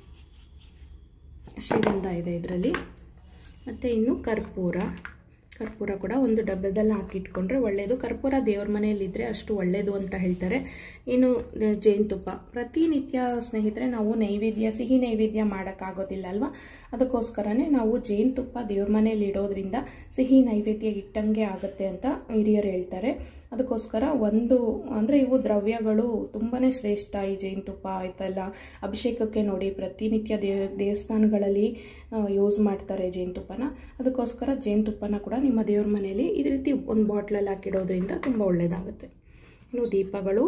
ಶ್ರೀಗಂಧ ಇದೆ ಇದರಲ್ಲಿ ಮತ್ತು ಇನ್ನು ಕರ್ಪೂರ ಕರ್ಪೂರ ಕೂಡ ಒಂದು ಡಬ್ಬದಲ್ಲಿ ಹಾಕಿಟ್ಕೊಂಡ್ರೆ ಒಳ್ಳೆಯದು ಕರ್ಪೂರ ದೇವ್ರ ಮನೆಯಲ್ಲಿದ್ದರೆ ಅಷ್ಟು ಒಳ್ಳೆಯದು ಅಂತ ಹೇಳ್ತಾರೆ ಇನ್ನು ಜೇನುತುಪ್ಪ ಪ್ರತಿನಿತ್ಯ ಸ್ನೇಹಿತರೆ ನಾವು ನೈವೇದ್ಯ ಸಿಹಿ ನೈವೇದ್ಯ ಮಾಡೋಕ್ಕಾಗೋದಿಲ್ಲ ಅಲ್ವಾ ಅದಕ್ಕೋಸ್ಕರನೇ ನಾವು ಜೇನುತುಪ್ಪ ದೇವ್ರ ಮನೇಲಿ ಇಡೋದ್ರಿಂದ ಸಿಹಿ ನೈವೇದ್ಯ ಇಟ್ಟಂಗೆ ಆಗುತ್ತೆ ಅಂತ ಹಿರಿಯರು ಹೇಳ್ತಾರೆ ಅದಕ್ಕೋಸ್ಕರ ಒಂದು ಅಂದರೆ ಇವು ದ್ರವ್ಯಗಳು ತುಂಬಾ ಶ್ರೇಷ್ಠ ಈ ಜೇನುತುಪ್ಪ ಆಯ್ತಲ್ಲ ಅಭಿಷೇಕಕ್ಕೆ ನೋಡಿ ಪ್ರತಿನಿತ್ಯ ದೇವ ದೇವಸ್ಥಾನಗಳಲ್ಲಿ ಯೂಸ್ ಮಾಡ್ತಾರೆ ಜೇನುತುಪ್ಪನ ಅದಕ್ಕೋಸ್ಕರ ಜೇನುತುಪ್ಪನ ಕೂಡ ನಿಮ್ಮ ದೇವ್ರ ಮನೆಯಲ್ಲಿ ಈ ರೀತಿ ಒಂದು ಬಾಟ್ಲಲ್ಲಿ ಹಾಕಿಡೋದ್ರಿಂದ ತುಂಬ ಒಳ್ಳೆಯದಾಗುತ್ತೆ ಇನ್ನು ದೀಪಗಳು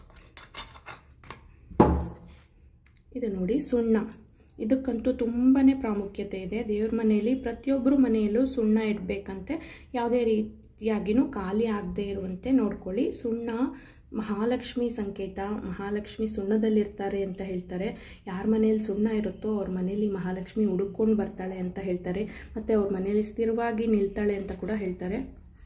ಇದು ನೋಡಿ ಸುಣ್ಣ ಇದಕ್ಕಂತೂ ತುಂಬಾ ಪ್ರಾಮುಖ್ಯತೆ ಇದೆ ದೇವ್ರ ಮನೆಯಲ್ಲಿ ಪ್ರತಿಯೊಬ್ಬರು ಮನೆಯಲ್ಲೂ ಸುಣ್ಣ ಇಡಬೇಕಂತೆ ಯಾವುದೇ ರೀತಿಯಾಗಿನೂ ಖಾಲಿ ಆಗದೆ ಇರುವಂತೆ ನೋಡ್ಕೊಳ್ಳಿ ಸುಣ್ಣ ಮಹಾಲಕ್ಷ್ಮಿ ಸಂಕೇತ ಮಹಾಲಕ್ಷ್ಮಿ ಸುಣ್ಣದಲ್ಲಿರ್ತಾರೆ ಅಂತ ಹೇಳ್ತಾರೆ ಯಾರ ಮನೆಯಲ್ಲಿ ಸುಣ್ಣ ಇರುತ್ತೋ ಅವ್ರ ಮನೆಯಲ್ಲಿ ಮಹಾಲಕ್ಷ್ಮಿ ಹುಡುಕೊಂಡು ಬರ್ತಾಳೆ ಅಂತ ಹೇಳ್ತಾರೆ ಮತ್ತು ಅವ್ರ ಮನೆಯಲ್ಲಿ ಸ್ಥಿರವಾಗಿ ನಿಲ್ತಾಳೆ ಅಂತ ಕೂಡ ಹೇಳ್ತಾರೆ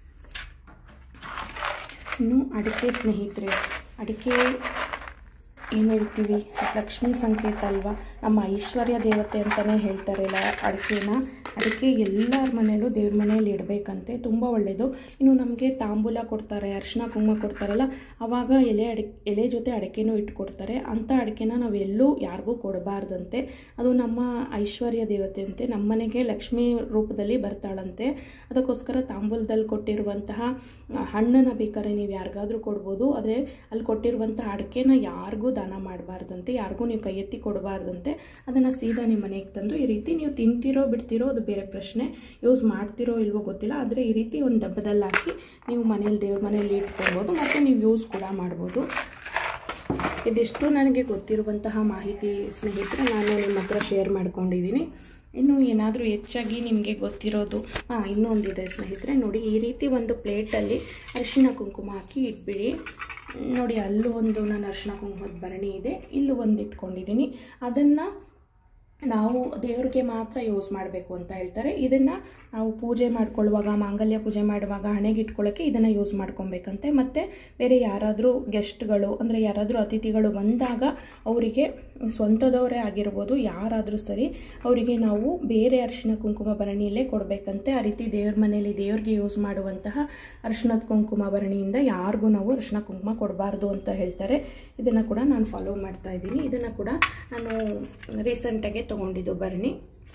ಇನ್ನು ಅಡಿಕೆ ಸ್ನೇಹಿತರೆ ಅಡಿಕೆ ಏನು ಹೇಳ್ತೀವಿ ಲಕ್ಷ್ಮೀ ಸಂಕೇತ ಅಲ್ವಾ ನಮ್ಮ ಐಶ್ವರ್ಯ ದೇವತೆ ಅಂತಲೇ ಹೇಳ್ತಾರಲ್ಲ ಅಡಿಕೆನ ಅಡಿಕೆ ಎಲ್ಲರ ಮನೆಯಲ್ಲೂ ದೇವ್ರ ಮನೆಯಲ್ಲಿ ಇಡಬೇಕಂತೆ ತುಂಬ ಒಳ್ಳೆಯದು ಇನ್ನು ನಮಗೆ ತಾಂಬೂಲ ಕೊಡ್ತಾರೆ ಅರಿಶಿನ ಕುಂಕುಮ ಕೊಡ್ತಾರಲ್ಲ ಆವಾಗ ಎಲೆ ಅಡಿ ಎಲೆ ಜೊತೆ ಅಡಿಕೆನೂ ಇಟ್ಕೊಡ್ತಾರೆ ಅಂಥ ಅಡಿಕೆನ ನಾವು ಎಲ್ಲೂ ಯಾರಿಗೂ ಕೊಡಬಾರ್ದಂತೆ ಅದು ನಮ್ಮ ಐಶ್ವರ್ಯ ದೇವತೆ ಅಂತೆ ನಮ್ಮ ಮನೆಗೆ ಲಕ್ಷ್ಮೀ ರೂಪದಲ್ಲಿ ಬರ್ತಾಳಂತೆ ಅದಕ್ಕೋಸ್ಕರ ತಾಂಬೂಲದಲ್ಲಿ ಕೊಟ್ಟಿರುವಂತಹ ಹಣ್ಣನ್ನು ಬೇಕಾದ್ರೆ ನೀವು ಯಾರಿಗಾದ್ರೂ ಕೊಡ್ಬೋದು ಆದರೆ ಅಲ್ಲಿ ಕೊಟ್ಟಿರುವಂತಹ ಅಡಿಕೆನ ಯಾರಿಗೂ ದಾನ ಮಾಡಬಾರ್ದಂತೆ ಯಾರಿಗೂ ನೀವು ಕೈ ಎತ್ತಿ ಕೊಡಬಾರ್ದಂತೆ ಅದನ್ನು ಸೀದಾ ನಿಮ್ಮ ಮನೆಗೆ ತಂದು ಈ ರೀತಿ ನೀವು ತಿಂತಿರೋ ಬಿಡ್ತಿರೋ ಅದು ಬೇರೆ ಪ್ರಶ್ನೆ ಯೂಸ್ ಮಾಡ್ತಿರೋ ಇಲ್ವೋ ಗೊತ್ತಿಲ್ಲ ಆದರೆ ಈ ರೀತಿ ಒಂದು ಡಬ್ಬದಲ್ಲಿ ಹಾಕಿ ನೀವು ಮನೇಲಿ ದೇವ್ರ ಮನೇಲಿ ಇಟ್ಕೊಳ್ಬೋದು ಮತ್ತು ನೀವು ಯೂಸ್ ಕೂಡ ಮಾಡ್ಬೋದು ಇದಿಷ್ಟು ನನಗೆ ಗೊತ್ತಿರುವಂತಹ ಮಾಹಿತಿ ಸ್ನೇಹಿತರೆ ನಾನು ನಿಮ್ಮ ಹತ್ರ ಶೇರ್ ಮಾಡ್ಕೊಂಡಿದ್ದೀನಿ ಇನ್ನು ಏನಾದರೂ ಹೆಚ್ಚಾಗಿ ನಿಮಗೆ ಗೊತ್ತಿರೋದು ಹಾಂ ಇನ್ನೊಂದಿದೆ ಸ್ನೇಹಿತರೆ ನೋಡಿ ಈ ರೀತಿ ಒಂದು ಪ್ಲೇಟಲ್ಲಿ ಅರಿಶಿಣ ಕುಂಕುಮ ಹಾಕಿ ಇಟ್ಬಿಡಿ ನೋಡಿ ಅಲ್ಲೂ ಒಂದು ನಾನು ಅರಿಶಿಣ ಕುಂಕುಮದ ಭರಣಿ ಇದೆ ಇಲ್ಲೂ ಒಂದು ಇಟ್ಕೊಂಡಿದ್ದೀನಿ ಅದನ್ನು ನಾವು ದೇವ್ರಿಗೆ ಮಾತ್ರ ಯೂಸ್ ಮಾಡಬೇಕು ಅಂತ ಹೇಳ್ತಾರೆ ಇದನ್ನು ನಾವು ಪೂಜೆ ಮಾಡ್ಕೊಳ್ಳುವಾಗ ಮಾಂಗಲ್ಯ ಪೂಜೆ ಮಾಡುವಾಗ ಹಣೆಗೆ ಇಟ್ಕೊಳ್ಳೋಕ್ಕೆ ಇದನ್ನು ಯೂಸ್ ಮಾಡ್ಕೊಬೇಕಂತೆ ಮತ್ತು ಬೇರೆ ಯಾರಾದರೂ ಗೆಸ್ಟ್ಗಳು ಅಂದರೆ ಯಾರಾದರೂ ಅತಿಥಿಗಳು ಬಂದಾಗ ಅವರಿಗೆ ಸ್ವಂತದವರೇ ಆಗಿರ್ಬೋದು ಯಾರಾದರೂ ಸರಿ ಅವರಿಗೆ ನಾವು ಬೇರೆ ಅರಿಶಿನ ಕುಂಕುಮ ಭರಣಿಯಲ್ಲೇ ಕೊಡಬೇಕಂತೆ ಆ ರೀತಿ ದೇವ್ರ ಮನೆಯಲ್ಲಿ ದೇವ್ರಿಗೆ ಯೂಸ್ ಮಾಡುವಂತಹ ಅರಿಶಿನದ ಕುಂಕುಮ ಭರಣಿಯಿಂದ ಯಾರಿಗೂ ನಾವು ಅರಿಶಿನ ಕುಂಕುಮ ಕೊಡಬಾರ್ದು ಅಂತ ಹೇಳ್ತಾರೆ ಇದನ್ನು ಕೂಡ ನಾನು ಫಾಲೋ ಮಾಡ್ತಾ ಇದ್ದೀನಿ ಇದನ್ನು ಕೂಡ ನಾನು ರೀಸೆಂಟಾಗೆ ತೊಗೊಂಡಿದ್ದು ಭರಣಿ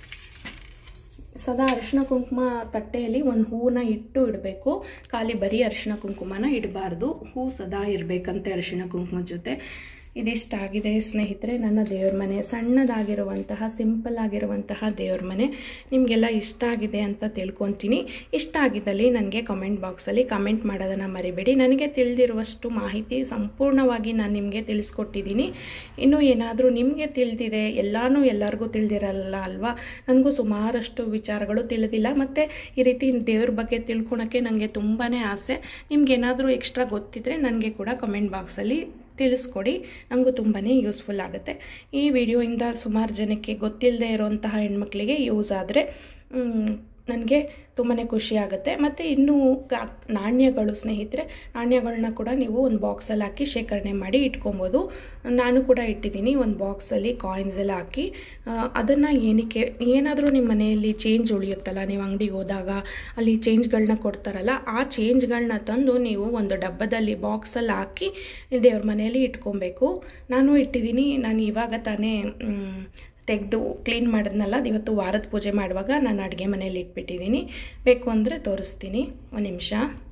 ಸದಾ ಅರಿಶಿನ ಕುಂಕುಮ ತಟ್ಟೆಯಲ್ಲಿ ಒಂದು ಹೂವನ್ನ ಇಟ್ಟು ಇಡಬೇಕು ಖಾಲಿ ಬರೀ ಅರಿಶಿನ ಕುಂಕುಮನ ಇಡಬಾರ್ದು ಹೂ ಸದಾ ಇರಬೇಕಂತೆ ಅರಿಶಿನ ಕುಂಕುಮದ ಜೊತೆ ಇದಿಷ್ಟಾಗಿದೆ ಸ್ನೇಹಿತರೆ ನನ್ನ ದೇವ್ರ ಮನೆ ಸಣ್ಣದಾಗಿರುವಂತಹ ಸಿಂಪಲ್ ಆಗಿರುವಂತಹ ದೇವ್ರ ಮನೆ ನಿಮಗೆಲ್ಲ ಇಷ್ಟ ಆಗಿದೆ ಅಂತ ತಿಳ್ಕೊತೀನಿ ಇಷ್ಟ ಆಗಿದ್ದಲ್ಲಿ ನನಗೆ ಕಮೆಂಟ್ ಬಾಕ್ಸಲ್ಲಿ ಕಮೆಂಟ್ ಮಾಡೋದನ್ನು ಮರಿಬೇಡಿ ನನಗೆ ತಿಳಿದಿರುವಷ್ಟು ಮಾಹಿತಿ ಸಂಪೂರ್ಣವಾಗಿ ನಾನು ನಿಮಗೆ ತಿಳಿಸ್ಕೊಟ್ಟಿದ್ದೀನಿ ಇನ್ನು ಏನಾದರೂ ನಿಮಗೆ ತಿಳಿದಿದೆ ಎಲ್ಲನೂ ಎಲ್ಲರಿಗೂ ತಿಳಿದಿರಲ್ಲ ಅಲ್ವಾ ನನಗೂ ಸುಮಾರಷ್ಟು ವಿಚಾರಗಳು ತಿಳಿದಿಲ್ಲ ಮತ್ತು ಈ ರೀತಿ ದೇವ್ರ ಬಗ್ಗೆ ತಿಳ್ಕೊಳಕ್ಕೆ ನನಗೆ ತುಂಬಾ ಆಸೆ ನಿಮ್ಗೇನಾದರೂ ಎಕ್ಸ್ಟ್ರಾ ಗೊತ್ತಿದ್ದರೆ ನನಗೆ ಕೂಡ ಕಮೆಂಟ್ ಬಾಕ್ಸಲ್ಲಿ ತಿಳಿಸ್ಕೊಡಿ ನನಗೂ ತುಂಬಾ ಯೂಸ್ಫುಲ್ ಆಗುತ್ತೆ ಈ ವಿಡಿಯೋಯಿಂದ ಸುಮಾರು ಜನಕ್ಕೆ ಗೊತ್ತಿಲ್ಲದೆ ಇರೋಂತಹ ಹೆಣ್ಮಕ್ಳಿಗೆ ಯೂಸ್ ಆದರೆ ನನಗೆ ತುಂಬಾ ಖುಷಿ ಆಗುತ್ತೆ ಮತ್ತು ಇನ್ನೂ ಕ- ನಾಣ್ಯಗಳು ಸ್ನೇಹಿತರೆ ನಾಣ್ಯಗಳನ್ನ ಕೂಡ ನೀವು ಒಂದು ಬಾಕ್ಸಲ್ಲಿ ಹಾಕಿ ಶೇಖರಣೆ ಮಾಡಿ ಇಟ್ಕೊಬೋದು ನಾನು ಕೂಡ ಇಟ್ಟಿದ್ದೀನಿ ಒಂದು ಬಾಕ್ಸಲ್ಲಿ ಕಾಯಿನ್ಸ್ ಎಲ್ಲ ಹಾಕಿ ಅದನ್ನು ಏನಕ್ಕೆ ಏನಾದರೂ ನಿಮ್ಮ ಮನೆಯಲ್ಲಿ ಚೇಂಜ್ ಉಳಿಯುತ್ತಲ್ಲ ನೀವು ಅಂಗಡಿಗೆ ಹೋದಾಗ ಅಲ್ಲಿ ಚೇಂಜ್ಗಳನ್ನ ಕೊಡ್ತಾರಲ್ಲ ಆ ಚೇಂಜ್ಗಳನ್ನ ತಂದು ನೀವು ಒಂದು ಡಬ್ಬದಲ್ಲಿ ಬಾಕ್ಸಲ್ಲಿ ಹಾಕಿ ದೇವ್ರ ಮನೆಯಲ್ಲಿ ಇಟ್ಕೊಬೇಕು ನಾನು ಇಟ್ಟಿದ್ದೀನಿ ನಾನು ಇವಾಗ ತಾನೇ ತೆಗೆದು ಕ್ಲೀನ್ ಮಾಡಿದ್ನಲ್ಲ ಇವತ್ತು ವಾರದ ಪೂಜೆ ಮಾಡುವಾಗ ನಾನು ಅಡುಗೆ ಮನೇಲಿ ಇಟ್ಬಿಟ್ಟಿದ್ದೀನಿ ಬೇಕು ಅಂದರೆ ತೋರಿಸ್ತೀನಿ ಒಂದು ನಿಮಿಷ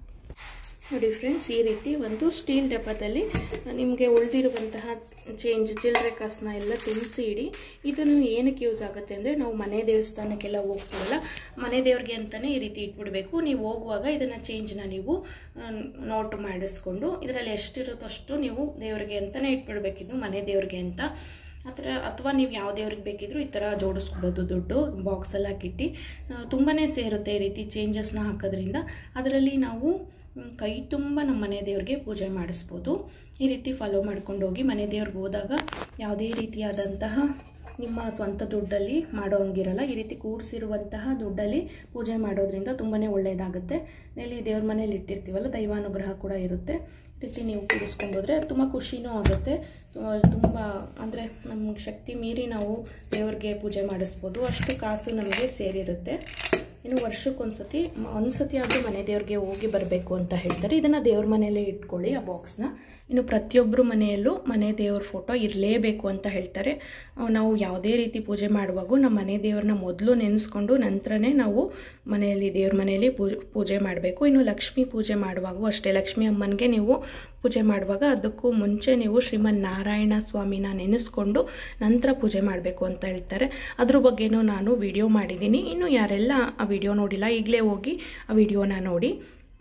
ನೋಡಿ ಫ್ರೆಂಡ್ಸ್ ಈ ರೀತಿ ಒಂದು ಸ್ಟೀಲ್ ಡಬ್ಬದಲ್ಲಿ ನಿಮಗೆ ಉಳಿದಿರುವಂತಹ ಚೇಂಜ್ ಚಿಲ್ಲರೆ ಕಾಸನ್ನ ಎಲ್ಲ ತುಂಬಿಸಿ ಇಡಿ ಇದನ್ನು ಏನಕ್ಕೆ ಯೂಸ್ ಆಗುತ್ತೆ ಅಂದರೆ ನಾವು ಮನೆ ದೇವಸ್ಥಾನಕ್ಕೆಲ್ಲ ಹೋಗ್ತೀವಲ್ಲ ಮನೆ ದೇವ್ರಿಗೆ ಅಂತಲೇ ಈ ರೀತಿ ಇಟ್ಬಿಡಬೇಕು ನೀವು ಹೋಗುವಾಗ ಇದನ್ನು ಚೇಂಜ್ನ ನೀವು ನೋಟ್ ಮಾಡಿಸ್ಕೊಂಡು ಇದರಲ್ಲಿ ಎಷ್ಟಿರುತ್ತೋ ಅಷ್ಟು ನೀವು ದೇವ್ರಿಗೆ ಅಂತಲೇ ಇಟ್ಬಿಡ್ಬೇಕಿದ್ದು ಮನೆ ದೇವ್ರಿಗೆ ಅಂತ ಆ ಥರ ಅಥವಾ ನೀವು ಯಾವ ದೇವ್ರಿಗೆ ಬೇಕಿದ್ರೂ ಈ ಥರ ಜೋಡಿಸ್ಕೋಬೋದು ದುಡ್ಡು ಬಾಕ್ಸಲ್ಲಿ ಹಾಕಿಟ್ಟು ತುಂಬಾ ಸೇರುತ್ತೆ ಈ ರೀತಿ ಚೇಂಜಸ್ನ ಹಾಕೋದ್ರಿಂದ ಅದರಲ್ಲಿ ನಾವು ಮ್, ಕೈ ತುಂಬ ನಮ್ಮ ಮನೆ ದೇವ್ರಿಗೆ ಪೂಜೆ ಮಾಡಿಸ್ಬೋದು ಈ ರೀತಿ ಫಾಲೋ ಮಾಡ್ಕೊಂಡು ಹೋಗಿ ಮನೆ ದೇವ್ರಿಗೆ ಹೋದಾಗ ಯಾವುದೇ ರೀತಿಯಾದಂತಹ ನಿಮ್ಮ ಸ್ವಂತ ದುಡ್ಡಲ್ಲಿ ಮಾಡೋ ಹಂಗಿರಲ್ಲ ಈ ರೀತಿ ಕೂಡಿಸಿರುವಂತಹ ದುಡ್ಡಲ್ಲಿ ಪೂಜೆ ಮಾಡೋದ್ರಿಂದ ತುಂಬಾ ಒಳ್ಳೆಯದಾಗುತ್ತೆ ಇಲ್ಲಿ ದೇವ್ರ ಮನೇಲಿ ಇಟ್ಟಿರ್ತೀವಲ್ಲ ದೈವಾನುಗ್ರಹ ಕೂಡ ಇರುತ್ತೆ ಈ ರೀತಿ ನೀವು ಕೂಡಿಸ್ಕೊಂಡು ಹೋದರೆ ತುಂಬ ಖುಷಿನೂ ಆಗುತ್ತೆ ತುಂಬ ಅಂದರೆ ನಮ್ಮ ಶಕ್ತಿ ಮೀರಿ ನಾವು ದೇವ್ರಿಗೆ ಪೂಜೆ ಮಾಡಿಸ್ಬೋದು ಅಷ್ಟು ಕಾಸು ನಮಗೆ ಸೇರಿರುತ್ತೆ ಇನ್ನು ವರ್ಷಕ್ಕೊಂದ್ಸತಿ ಒಂದು ಸತಿ ಆದರೂ ಮನೆ ದೇವ್ರಿಗೆ ಹೋಗಿ ಬರಬೇಕು ಅಂತ ಹೇಳ್ತಾರೆ ಇದನ್ನು ದೇವ್ರ ಮನೆಯಲ್ಲೇ ಇಟ್ಕೊಳ್ಳಿ ಆ ಬಾಕ್ಸ್ನ ಇನ್ನು ಪ್ರತಿಯೊಬ್ಬರು ಮನೆಯಲ್ಲೂ ಮನೆ ದೇವ್ರ ಫೋಟೋ ಇರಲೇಬೇಕು ಅಂತ ಹೇಳ್ತಾರೆ ಅಹ್, ನಾವು ಯಾವುದೇ ರೀತಿ ಪೂಜೆ ಮಾಡುವಾಗೂ ನಮ್ಮ ಮನೆ ದೇವ್ರನ್ನ ಮೊದಲು ನೆನೆಸ್ಕೊಂಡು ನಂತರನೇ ನಾವು ಮನೆಯಲ್ಲಿ ದೇವ್ರ ಮನೆಯಲ್ಲಿ ಪೂಜೆ ಪೂಜೆ ಮಾಡಬೇಕು ಇನ್ನು ಲಕ್ಷ್ಮೀ ಪೂಜೆ ಮಾಡುವಾಗೂ ಅಷ್ಟೇ ಲಕ್ಷ್ಮೀ ಅಮ್ಮನಿಗೆ ನೀವು ಪೂಜೆ ಮಾಡುವಾಗ ಅದಕ್ಕೂ ಮುಂಚೆ ನೀವು ಶ್ರೀಮನ್ ನಾರಾಯಣ ಸ್ವಾಮಿನ ನೆನೆಸ್ಕೊಂಡು ನಂತರ ಪೂಜೆ ಮಾಡಬೇಕು ಅಂತ ಹೇಳ್ತಾರೆ ಅದ್ರ ಬಗ್ಗೆನೂ ನಾನು ವಿಡಿಯೋ ಮಾಡಿದ್ದೀನಿ ಇನ್ನು ಯಾರೆಲ್ಲ ಆ ವಿಡಿಯೋ ನೋಡಿಲ್ಲ ಈಗಲೇ ಹೋಗಿ ಆ ವಿಡಿಯೋನ ನೋಡಿ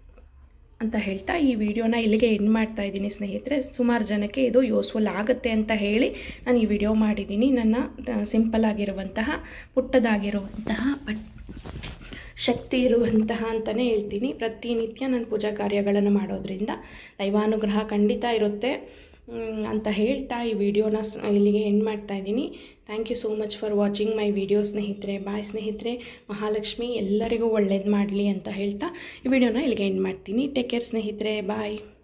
ಅಂತ ಹೇಳ್ತಾ ಈ ವಿಡಿಯೋನ ಇಲ್ಲಿಗೆ ಎಂಡ್ ಮಾಡ್ತಾ ಇದ್ದೀನಿ ಸ್ನೇಹಿತರೆ ಸುಮಾರು ಜನಕ್ಕೆ ಇದು ಯೂಸ್ಫುಲ್ ಆಗುತ್ತೆ ಅಂತ ಹೇಳಿ ನಾನು ಈ ವಿಡಿಯೋ ಮಾಡಿದ್ದೀನಿ ನನ್ನ ಸಿಂಪಲ್ ಆಗಿರುವಂತಹ ಪುಟ್ಟದಾಗಿರುವಂತಹ ಬಟ್ ಶಕ್ತಿ ಇರುವಂತಹ ಅಂತಲೇ ಹೇಳ್ತೀನಿ ಪ್ರತಿನಿತ್ಯ ನಾನು ಪೂಜಾ ಕಾರ್ಯಗಳನ್ನು ಮಾಡೋದ್ರಿಂದ ದೈವಾನುಗ್ರಹ ಖಂಡಿತ ಇರುತ್ತೆ ಮ್, ಅಂತ ಹೇಳ್ತಾ ಈ ವಿಡಿಯೋನ ಸ್- ಇಲ್ಲಿಗೆ ಎಂಡ್ ಮಾಡ್ತಾ ಇದ್ದೀನಿ thank you so much for watching my video ಸ್ನೇಹಿತರೆ ಬಾಯ್ ಸ್ನೇಹಿತರೆ ಮಹಾಲಕ್ಷ್ಮಿ ಎಲ್ಲರಿಗೂ ಒಳ್ಳೇದು ಮಾಡಲಿ ಅಂತ ಹೇಳ್ತಾ ಈ ವಿಡಿಯೋನ ಇಲ್ಲಿಗೆ ಎಂಡ್ ಮಾಡ್ತೀನಿ ಟೇಕ್ ಕೇರ್ ಸ್ನೇಹಿತರೆ ಬಾಯ್